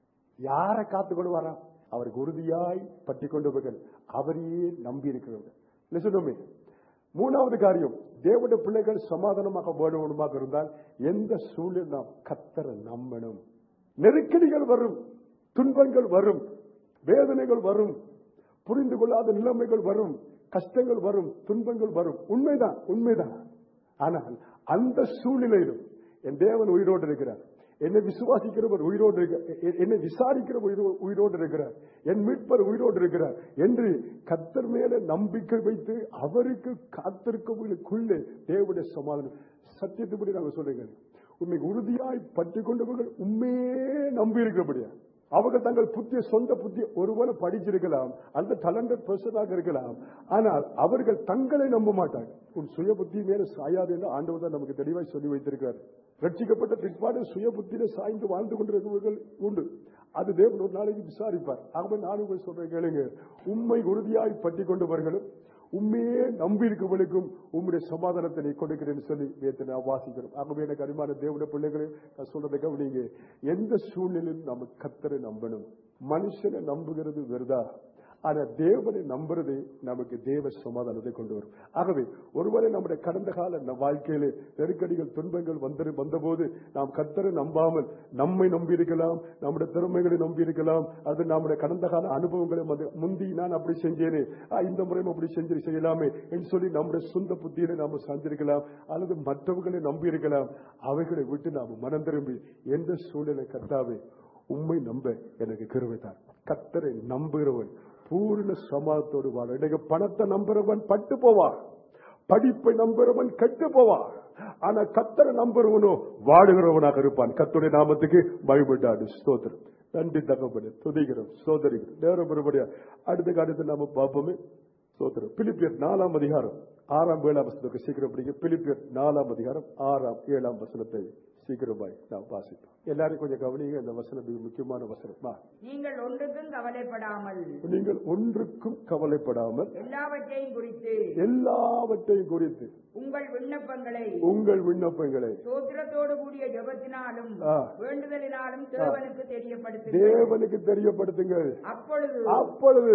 Speaker 1: யாரை காத்துக்கொள்வாரா அவருக்கு உறுதியாய் பற்றி கொண்டவர்கள் அவரையே நம்பி இருக்கிறவர்கள் லிசனுமே மூணாவது காரியம் தேவனுடைய பிள்ளைகள் சமாதானமாக வேணுமாக இருந்தால் எந்த சூழ்நிலை நாம் கத்தரை நம்பணும் நெருக்கடிகள் வரும் துன்பங்கள் வரும் வேதனைகள் வரும் புரிந்து கொள்ளாத நிலைமைகள் வரும் கஷ்டங்கள் வரும் துன்பங்கள் வரும் உண்மைதான் உண்மைதான் ஆனால் அந்த சூழ்நிலையிலும் என் தேவன் உயிரோடு இருக்கிறார் என்னை விசுவாசிக்கிறவர் உயிரோடு இருக்க- எ- என்னை விசாரிக்கிறவர் உயிரோ- உயிரோடு இருக்கிறார் என் மீட்பர் உயிரோடு இருக்கிறார் என்று கத்தர் மேல நம்பிக்கை வைத்து அவருக்கு காத்திருக்கவர்களுக்குள்ளே தேவனுடைய சமாதானம் சத்தியத்துப்படி நாங்கள் சொல்லுங்க உண்மை உறுதியாய் பற்றி கொண்டவர்கள் உண்மையே நம்பி இருக்கிறபடியா அவர்கள் தங்கள் புத்திய சொந்த புத்திய ஒருவேளை படிச்சிருக்கலாம் அந்த டேலண்டட் பர்சனாக இருக்கலாம் ஆனால் அவர்கள் தங்களை நம்ப மாட்டாங்க உன் சுய புத்தி மேல சாயாது என்று ஆண்டவர் தான் நமக்கு தெளிவாய் சொல்லி வைத்திருக்கிறார் ரட்சிக்கப்பட்ட பிற்பாடு சுய புத்தியில சாய்ந்து வாழ்ந்து கொண்டிருக்கிறவர்கள் உண்டு அது தேவன் ஒரு நாளைக்கு விசாரிப்பார் ஆகவே நானும் உங்களை சொல்றேன் கேளுங்க உண்மை உறுதியாய் பற்றி கொண்டவர்களும் உண்மையே நம்பி இருக்கவர்களுக்கும் உம்முடைய சமாதானத்தை நீ கொடுக்கிறேன்னு சொல்லி நேற்று நான் வாசிக்கிறோம் ஆகவே எனக்கு அருமான தேவனுடைய பிள்ளைகளே நான் சொல்றதை கவனிங்க எந்த சூழ்நிலையிலும் நம்ம கத்தரை நம்பணும் மனுஷனை நம்புகிறது வெறுதா ஆனா தேவனை நம்புறது நமக்கு தேவ சமாதானத்தை கொண்டு வரும் ஆகவே ஒருவேளை நம்முடைய கடந்த கால ந- வாழ்க்கையிலே நெருக்கடிகள் துன்பங்கள் வந்து வந்தபோது நாம் கத்தரை நம்பாமல் நம்மை நம்பியிருக்கலாம் நம்முடைய திறமைகளை நம்பியிருக்கலாம் அது நம்முடைய கடந்த கால அனுபவங்களை வந்து- முந்தி நான் அப்படி செஞ்சேனே ஆ, இந்த முறையும் அப்படி செஞ்சு செய்யலாமே என்று சொல்லி நம்முடைய சொந்த புத்தியில நாம சாஞ்சிருக்கலாம் அல்லது மற்றவர்களை நம்பி இருக்கலாம் அவைகளை விட்டு நாம் மனம் திரும்பி எந்த சூழ்நிலை கத்தாவே உண்மை நம்ப எனக்கு கிருவைத்தான் கத்தரை நம்புகிறவன் பூர்ண சமாதத்தோடு வாழ இன்னைக்கு பணத்தை நம்புறவன் பட்டு போவான் படிப்பை நம்புறவன் கெட்டு போவான் ஆனா கத்தரை நம்புறவனோ வாடுகிறவனாக இருப்பான் கத்துடைய நாமத்துக்கு பயப்பட்டாடு ஸ்தோத்திரம் நன்றி தகப்பனே துதிக்கிறோம் சோதரிக்கிறோம் நேரம் மறுபடியா அடுத்த காலத்தில் நாம பார்ப்போமே சோதரம் பிலிப்பியர் நாலாம் அதிகாரம் ஆறாம் ஏழாம் வசனத்துக்கு சீக்கிரம் படிங்க பிலிப்பியர் நாலாம் அதிகாரம் ஆறாம் ஏழாம் வசனத்தை சீக்கிரமாய் நாம் வாசிப்போம் எல்லாரும் கொஞ்சம் கவனிங்க இந்த வசனம் மிக முக்கியமான வசனம் வா.
Speaker 2: நீங்கள் ஒன்றுக்கும் கவலைப்படாமல்
Speaker 1: நீங்கள் ஒன்றுக்கும் கவலைப்படாமல்
Speaker 2: எல்லாவற்றையும் குறித்து
Speaker 1: எல்லாவற்றையும் குறித்து
Speaker 2: உங்கள் விண்ணப்பங்களை
Speaker 1: உங்கள் விண்ணப்பங்களை
Speaker 2: சோத்திரத்தோடு கூடிய ஜெபத்தினாலும்
Speaker 1: ஆ.
Speaker 2: வேண்டுதலினாலும் தேவனுக்கு தெரியப்படுத்துங்கள்
Speaker 1: தேவனுக்கு தெரியப்படுத்துங்கள்
Speaker 2: அப்பொழுது
Speaker 1: அப்பொழுது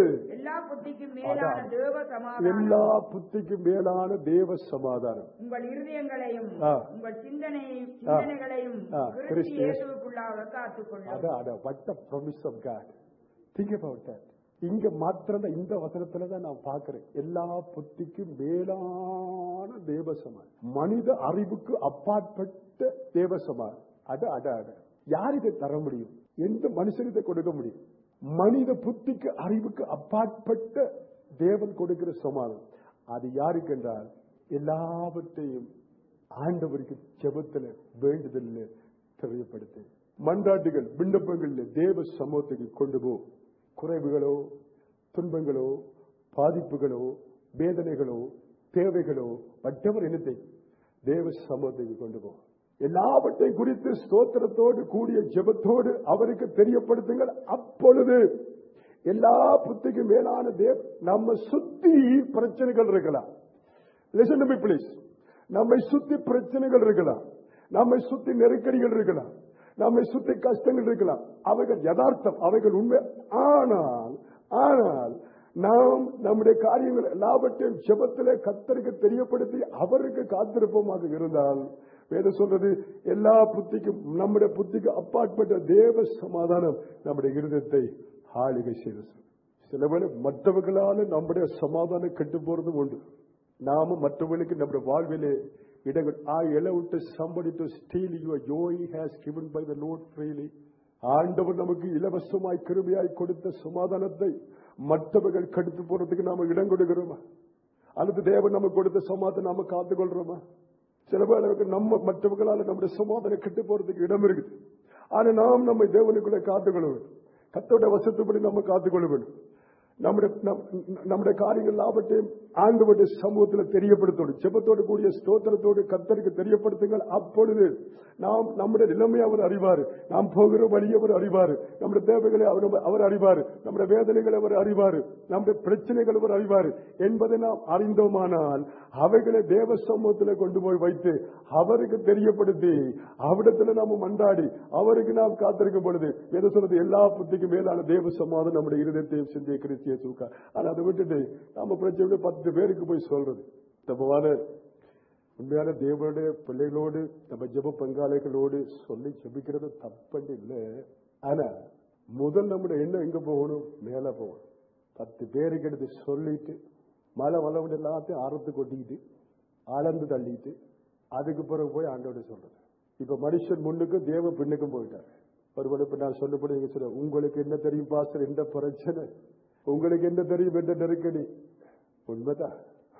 Speaker 2: எல்லா புத்திக்கும் மேலான
Speaker 1: அதான்.
Speaker 2: தேவ சமாதானம்
Speaker 1: எல்லா புத்திக்கும் மேலான தேவ சமாதானம்
Speaker 2: உங்கள் இருதயங்களையும்
Speaker 1: ஆ.
Speaker 2: உங்கள் சிந்தனை சிந்தனைகளையும்
Speaker 1: ஆ,
Speaker 2: கிறிஸ்து
Speaker 1: கிறிஸ்து
Speaker 2: இயேசுவுக்குள்ளாக காத்துக்கொள்ளும்
Speaker 1: அத அத வட்ட promise of God think about that இங்க மாத்திரம் தான் இந்த வசனத்துல தான் நான் பார்க்கிறேன் எல்லா புத்திக்கும் மேலான தேவசமான் மனித அறிவுக்கு அப்பாற்பட்ட தேவசமான் அட அட அட யார் இதை தர முடியும் எந்த மனுஷன் இதை கொடுக்க முடியும் மனித புத்திக்கு அறிவுக்கு அப்பாற்பட்ட தேவன் கொடுக்கிற சமாதானம் அது யாருக்கு என்றால் எல்லாவற்றையும் ஆண்டவருக்கு ஜெபத்துல வேண்டுதல்ல தெரியப்படுத்து மன்றாட்டுகள் விண்ணப்பங்களில் தேவ சமூகத்துக்கு கொண்டு போ குறைவுகளோ துன்பங்களோ பாதிப்புகளோ வேதனைகளோ தேவைகளோ வட்டவர் இனத்தை தேவ சமூகத்துக்கு கொண்டு போ எல்லாவற்றையும் குறித்து ஸ்தோத்திரத்தோடு கூடிய ஜெபத்தோடு அவருக்கு தெரியப்படுத்துங்கள் அப்பொழுது எல்லா புத்திக்கும் மேலான தேவ நம்ம சுத்தி பிரச்சனைகள் இருக்கலாம் லிசன் டு மீ ப்ளீஸ் நம்மை சுத்தி பிரச்சனைகள் இருக்கலாம் நம்மை சுத்தி நெருக்கடிகள் இருக்கலாம் நம்மை சுத்தி கஷ்டங்கள் இருக்கலாம் அவைகள் யதார்த்தம் அவைகள் உண்மை ஆனால் ஆனால் நாம் நம்முடைய காரியங்கள் எல்லாவற்றையும் ஜெபத்திலே கத்தருக்கு தெரியப்படுத்தி அவருக்கு காத்திருப்போமாக இருந்தால் வேதம் சொல்றது எல்லா புத்திக்கும் நம்முடைய புத்திக்கு அப்பாற்பட்ட தேவ சமாதானம் நம்முடைய இருதயத்தை ஆளுகை செய்து சில வேளை மற்றவர்களால நம்முடைய சமாதானம் கெட்டு போறதும் உண்டு நாம மற்றவர்களுக்கு நம்முடைய வாழ்விலே இடங்கள் ஐ allow to somebody to steal your joy has given by the Lord freely ஆண்டவர் நமக்கு இலவசமாய் கிருபையாய் கொடுத்த சமாதானத்தை மற்றவர்கள் கெடுத்து போறதுக்கு நாம இடம் கொடுக்கிறோமா அல்லது தேவன் நமக்கு கொடுத்த சமாதானம் நாம காத்து கொள்றோமா சில பேருக்கு நம்ம மற்றவர்களால நம்முடைய சமாதானம் கெட்டு போறதுக்கு இடம் இருக்குது ஆனா நாம் நம்மை தேவனுக்குள்ள காத்துக்கொள்ள வேண்டும் கத்தோட வசத்துப்படி நம்ம காத்துக்கொள்ள வேண்டும் நம்முடைய நம்- நம்முடைய காரியங்கள் எல்லாவற்றையும் ஆண்டவருடைய சமூகத்தில் தெரியப்படுத்தணும் ஜெபத்தோடு கூடிய ஸ்தோத்திரத்தோடு கத்தருக்கு தெரியப்படுத்துங்கள் அப்பொழுது நாம் நம்முடைய நிலைமை அவர் அறிவார் நாம் போகிற வழி அவர் அறிவார் நம்முடைய தேவைகளை அவர் அவர் அறிவார் நம்முடைய வேதனைகளை அவர் அறிவார் நம்முடைய பிரச்சனைகள் அவர் அறிவார் என்பதை நாம் அறிந்தோமானால் அவைகளை தேவ சமூகத்தில் கொண்டு போய் வைத்து அவருக்கு தெரியப்படுத்தி அவிடத்துல நாம மன்றாடி அவருக்கு நாம் காத்திருக்கும் பொழுது எதை சொல்றது எல்லா புத்திக்கும் மேலான தேவ சமாதம் நம்முடைய இருதயத்தையும் சிந்திய கிறிஸ்திய தூக்கா ஆனா அதை விட்டுட்டு நம்ம பிரச்சனை பத்து பேருக்கு போய் சொல்றது தப்பவான உண்மையான தேவனுடைய பிள்ளைகளோடு நம்ம ஜெப பங்காளிகளோடு சொல்லி ஜெபிக்கிறது தப்பண்டு இல்லை ஆனா முதல் நம்முடைய எண்ணம் எங்க போகணும் மேல போகணும் பத்து பேருக்கு எடுத்து சொல்லிட்டு மழை வளவுட எல்லாத்தையும் அறுத்து கொட்டிக்கிட்டு அளந்து தள்ளிட்டு அதுக்கு பிறகு போய் ஆண்டோட சொல்றது இப்ப மனுஷன் முன்னுக்கும் தேவ பின்னுக்கும் போயிட்டார் ஒருவேளை இப்ப நான் சொன்னபடி நீங்க சொல்ல உங்களுக்கு என்ன தெரியும் பாஸ்டர் என்ன பிரச்சனை உங்களுக்கு என்ன தெரியும் என்ன நெருக்கடி உண்மைதான்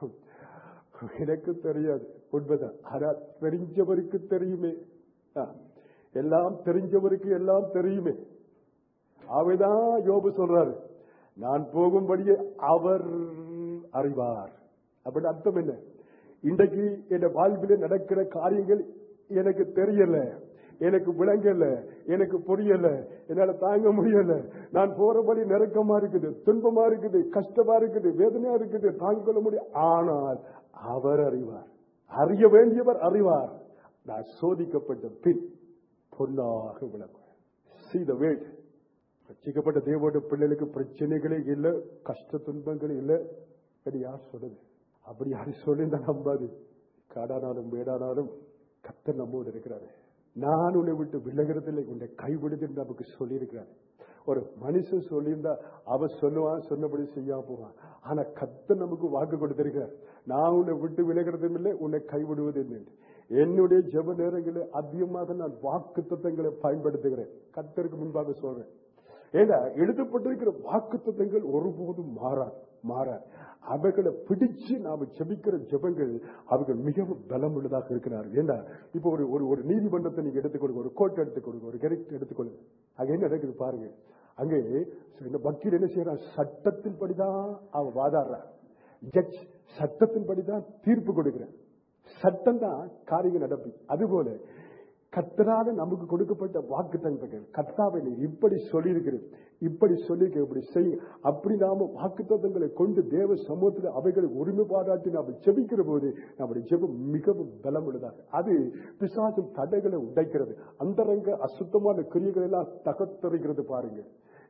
Speaker 1: எனக்கு தெரியாது உண்மைதான் ஆனா தெரிஞ்சவருக்கு தெரியுமே ஆ. எல்லாம் தெரிஞ்சவருக்கு எல்லாம் தெரியுமே அவைதான் யோபு சொல்றாரு நான் போகும்படியே அவர் அறிவார் அப்படின்னு அர்த்தம் என்ன இன்றைக்கு என் வாழ்வில நடக்கிற காரியங்கள் எனக்கு தெரியல எனக்கு விளங்கல எனக்கு புரியல என்னால தாங்க முடியல நான் போறபடி நெருக்கமா இருக்குது துன்பமா இருக்குது கஷ்டமா இருக்குது வேதனையா இருக்குது தாங்கிக் கொள்ள முடியும் ஆனால் அவர் அறிவார் அறிய வேண்டியவர் அறிவார் நான் சோதிக்கப்பட்ட பின் பொன்னாக விளங்குவேன் see the weight ரட்சிக்கப்பட்ட தேவோட பிள்ளைகளுக்கு பிரச்சனைகளே இல்ல கஷ்ட துன்பங்களே இல்ல அது யார் சொல்லுது அப்படி யாரும் சொல்லி நம்பாது காடானாலும் மேடானாலும் கத்த நம்மோடு இருக்கிறாரு நான் உன்னை விட்டு விலகிறதில்லை உன்னை கைவிடுது நமக்கு சொல்லியிருக்கிறார் ஒரு மனுஷன் சொல்லியிருந்தா அவன் சொல்லுவான் சொன்னபடி செய்யாம போவான் ஆனா கத்த நமக்கு வாக்கு கொடுத்திருக்கிறார் நான் உன்னை விட்டு விலகிறதும் இல்லை உன்னை கைவிடுவதும் இல்லை என்னுடைய ஜெப நேரங்களில் அதிகமாக நான் வாக்கு தத்தங்களை பயன்படுத்துகிறேன் கத்தருக்கு முன்பாக சொல்றேன் ஏன்னா எழுதப்பட்டிருக்கிற வாக்கு தத்தங்கள் ஒருபோதும் மாறாது மாறாது அவைகளை பிடிச்சு நாம ஜெபிக்கிற ஜெபங்கள் அவர்கள் மிகவும் பலம் உள்ளதாக இருக்கிறார்கள் ஏன்னா இப்போ ஒரு ஒரு ஒரு நீதிமன்றத்தை நீங்க எடுத்துக்கொடுங்க ஒரு கோர்ட் எடுத்துக்கொடுங்க ஒரு கரெக்ட் எடுத்துக்கொள்ளுங்க அங்க என்ன நடக்குது பாருங்க அங்கே இந்த வக்கீல் என்ன செய்யறான் சட்டத்தின் படிதான் அவன் வாதாடுறான் ஜட்ஜ் சட்டத்தின் படிதான் தீர்ப்பு கொடுக்கிறான் சட்டம் தான் காரியங்கள் நடப்பி அதுபோல கத்தராக நமக்கு கொடுக்கப்பட்ட வாக்கு தந்தங்கள் கத்தாவை நீ இப்படி சொல்லியிருக்கிறேன் இப்படி சொல்லியிருக்க இப்படி செய்ய அப்படி நாம வாக்கு தந்தங்களை கொண்டு தேவ சமூகத்தில் அவைகளை உரிமை பாராட்டி நாம ஜெபிக்கிற போது நம்முடைய ஜெபம் மிகவும் பலம் உள்ளதாக அது பிசாசும் தடைகளை உடைக்கிறது அந்தரங்க அசுத்தமான கிரியைகள் எல்லாம் தகத்தறிகிறது பாருங்க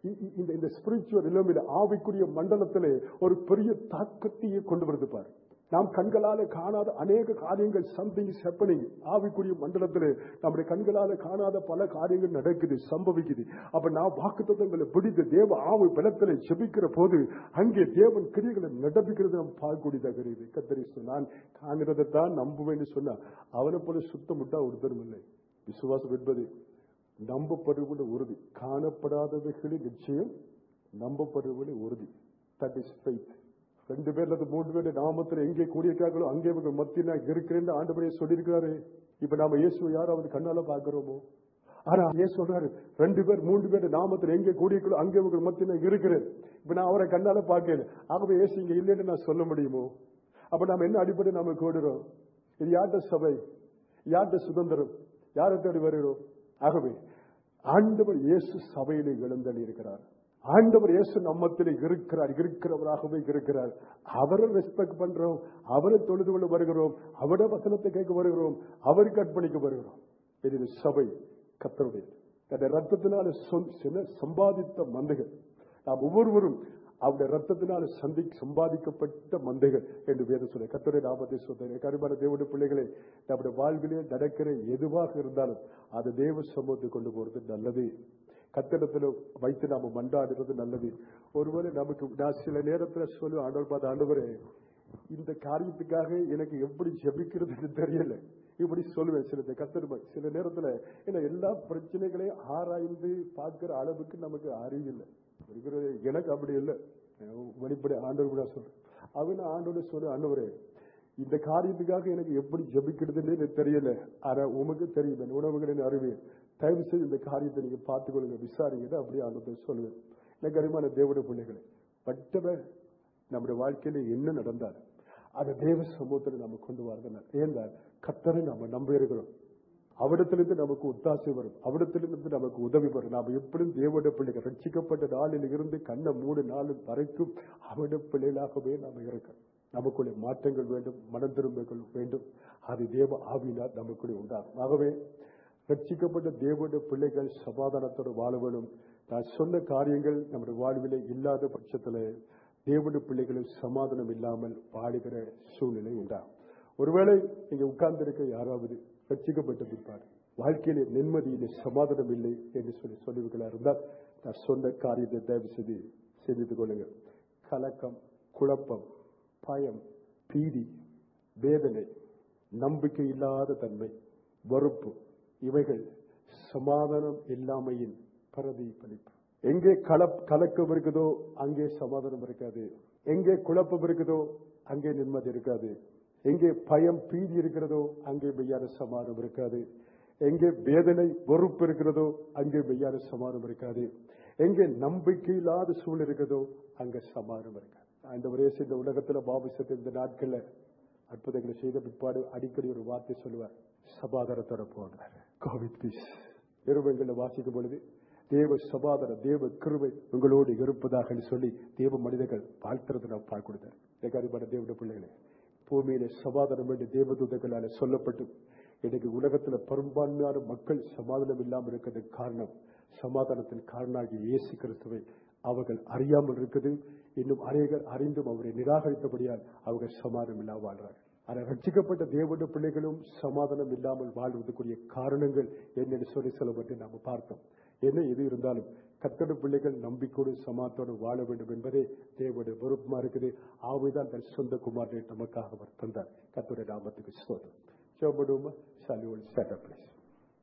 Speaker 1: இ- இ- இந்த இந்த ஸ்பிரிச்சுவல் நிலைமையில ஆவிக்குரிய மண்டலத்திலே ஒரு பெரிய தாக்கத்தையே கொண்டு வருது பாரு நாம் கண்களால காணாத அநேக காரியங்கள் சம்திங் ஹேப்பனிங் ஆவிக்குரிய மண்டலத்திலே நம்முடைய கண்களால காணாத பல காரியங்கள் நடக்குது சம்பவிக்குது அப்ப நான் வாக்குத்தத்தங்களை பிடித்து தேவ ஆவி பலத்திலே செபிக்கிற போது அங்கே தேவன் கிரியைகளை நடப்பிக்கிறது நாம் பார்க்கக்கூடியதாக இருக்குது கத்தரி நான் காண்கிறதை தான் நம்புவேன்னு சொன்னா அவனை போல சுத்தமுட்டா ஒருத்தரும் இல்லை விசுவாசம் என்பது நம்பப்படுவது உறுதி காணப்படாதவைகளின் நிச்சயம் நம்பப்படுவது உறுதி தட் இஸ் ஃபெய்த் ரெண்டு பேர் அல்லது மூன்று பேர் நாமத்தில் எங்கே கூடியிருக்காங்களோ அங்கே இவங்க மத்தியில் நான் இருக்கிறேன்னு ஆண்டவரே சொல்லியிருக்காரு இப்ப நாம இயேசுவை யாராவது கண்ணால பாக்குறோமோ ஆனா ஏன் சொல்றாரு ரெண்டு பேர் மூன்று பேர் நாமத்தில் எங்கே கூடியிருக்கோ அங்கே இவங்க மத்தியில் நான் இருக்கிறேன் இப்ப நான் அவரை கண்ணால பார்க்கல ஆகவே இயேசு இங்க இல்லைன்னு நான் சொல்ல முடியுமோ அப்ப நாம என்ன அடிப்படை நாம கோடுறோம் இது யார்ட சபை யார்ட சுதந்திரம் யாரை தேடி வருகிறோம் ஆகவே ஆண்டவர் இயேசு சபையிலே எழுந்தள்ளி இருக்கிறார் ஆண்டவர் இயேசு நம்மத்திலே இருக்கிறார் இருக்கிறவராகவே இருக்கிறார் அவரை ரெஸ்பெக்ட் பண்றோம் அவரை தொழுது கொள்ள வருகிறோம் அவருடைய வசனத்தை கேட்க வருகிறோம் அவருக்கு அர்ப்பணிக்க வருகிறோம் இது சபை கத்தருடையது தன்னுடைய ரத்தத்தினால சொல்- சில சம்பாதித்த மந்தைகள் நாம் ஒவ்வொருவரும் அவருடைய ரத்தத்தினால் சந்தி சம்பாதிக்கப்பட்ட மந்தைகள் என்று வேதம் சொல்ல கத்தரை நாமத்தை சொல்றேன் கருமான தேவனுடைய பிள்ளைகளை நம்முடைய வாழ்விலே நடக்கிற எதுவாக இருந்தாலும் அது தேவ சமூகத்தை கொண்டு போறது நல்லது கத்திடத்துல வைத்து நாம மண்டாடுறது நல்லது ஒருவேளை நமக்கு நான் சில நேரத்துல சொல்லுவேன் ஆண்டவர் பார்த்த ஆண்டவரே இந்த காரியத்துக்காக எனக்கு எப்படி ஜெபிக்கிறதுன்னு தெரியல இப்படி சொல்லுவேன் சில கத்தருமை சில நேரத்துல ஏன்னா எல்லா பிரச்சனைகளையும் ஆராய்ந்து பார்க்கிற அளவுக்கு நமக்கு அறிவில்லை இருக்கிறது எனக்கு அப்படி இல்லை வெளிப்படை ஆண்டவர் கூட சொல்றேன் அவன் ஆண்டோட சொல்லு ஆண்டவரே இந்த காரியத்துக்காக எனக்கு எப்படி ஜபிக்கிறதுன்னு எனக்கு தெரியல ஆனா உமக்கு தெரியும் என் உணவுகளின் அறிவேன் தயவு செய்து இந்த காரியத்தை நீங்க பார்த்துக்கொள்ளுங்க விசாரிங்க அப்படியே ஆண்டத்தை சொல்லுவேன் எனக்கு அறிமான தேவட பிள்ளைகளை பட்டவர் நம்முடைய வாழ்க்கையில என்ன நடந்தால் அதை தேவ சமூகத்தில் நம்ம கொண்டு வரதுனால ஏன்னால் கத்தரை நம்ம நம்ப இருக்கிறோம் அவிடத்திலிருந்து நமக்கு ஒத்தாசை வரும் அவிடத்திலிருந்து நமக்கு உதவி வரும் நாம் எப்படியும் தேவட பிள்ளைகள் ரட்சிக்கப்பட்ட நாளில் இருந்து கண்ண மூணு நாள் வரைக்கும் அவட பிள்ளைகளாகவே நாம் இருக்கோம் நமக்குள்ளே மாற்றங்கள் வேண்டும் மனம் திரும்பங்கள் வேண்டும் அது தேவ ஆவினால் நமக்குள்ளே உண்டாகும் ஆகவே ரட்சிக்கப்பட்ட தேவனுடைய பிள்ளைகள் சமாதானத்தோடு வாழ வேண்டும் நான் சொன்ன காரியங்கள் நம்முடைய வாழ்விலே இல்லாத பட்சத்தில் தேவனுடைய பிள்ளைகளும் சமாதானம் இல்லாமல் வாழுகிற சூழ்நிலை உண்டாகும் ஒருவேளை நீங்க உட்கார்ந்திருக்க யாராவது ரட்சிக்கப்பட்ட பிற்பாடு வாழ்க்கையிலே நிம்மதியிலே சமாதானம் இல்லை என்று சொல்லி சொல்லுவீர்களா இருந்தால் நான் சொன்ன காரியத்தை தயவு செய்து சிந்தித்துக் கொள்ளுங்கள் கலக்கம் குழப்பம் பயம் பீதி வேதனை நம்பிக்கை இல்லாத தன்மை வெறுப்பு இவைகள் சமாதானம் இல்லாமையின் பிரதிபலிப்பு எங்கே கலப் கலக்கம் இருக்குதோ அங்கே சமாதானம் இருக்காது எங்கே குழப்பம் இருக்குதோ அங்கே நிம்மதி இருக்காது எங்கே பயம் பீதி இருக்கிறதோ அங்கே மெய்யான சமாதானம் இருக்காது எங்கே வேதனை வெறுப்பு இருக்கிறதோ அங்கே மெய்யான சமாதானம் இருக்காது எங்கே நம்பிக்கை இல்லாத சூழல் இருக்கிறதோ அங்கே சமாதானம் இருக்காது அந்த ஒரே இந்த உலகத்துல பாபிசத்து இந்த நாட்கள்ல அற்புதங்களை செய்த பிற்பாடு அடிக்கடி ஒரு வார்த்தை சொல்லுவார் சமாதானத்தோட போனார் கோவிட் பீஸ் நிறுவனங்களை வாசிக்கும் பொழுது தேவ சமாதான தேவ கிருபை உங்களோடு இருப்பதாக சொல்லி தேவ மனிதர்கள் வாழ்த்துறது நாம் பார்க்கொடுத்தார் கரிமான தேவனுடைய பிள்ளைகளே பூமியில சமாதானம் என்று தேவதூதங்களால சொல்லப்பட்டு இன்னைக்கு உலகத்துல பெரும்பான்மையான மக்கள் சமாதானம் இல்லாமல் இருக்கிறதுக்கு காரணம் சமாதானத்தின் காரணாகிய இயேசு கிறிஸ்துவை அவர்கள் அறியாமல் இருக்குது இன்னும் அநேகர் அறிந்தும் அவரை நிராகரித்தபடியால் அவர்கள் சமாதானம் இல்லாமல் வாழ்றார்கள் ஆனால் ரட்சிக்கப்பட்ட தேவனுடைய பிள்ளைகளும் சமாதானம் இல்லாமல் வாழ்வதற்குரிய காரணங்கள் என்னென்னு சொல்லி சொல்லப்பட்டு நாம் பார்த்தோம் என்ன எது இருந்தாலும் கத்தட பிள்ளைகள் நம்பிக்கையோடு சமாத்தோடு வாழ வேண்டும் என்பதே தேவனுடைய விருப்பமா இருக்குது ஆவைதான் தன் சொந்த குமாரனை நமக்காக அவர் தந்தார் கத்துடைய நாமத்துக்கு சோதம் சோபடுமா சாலி ஒன் சேட்டர் பிளேஸ்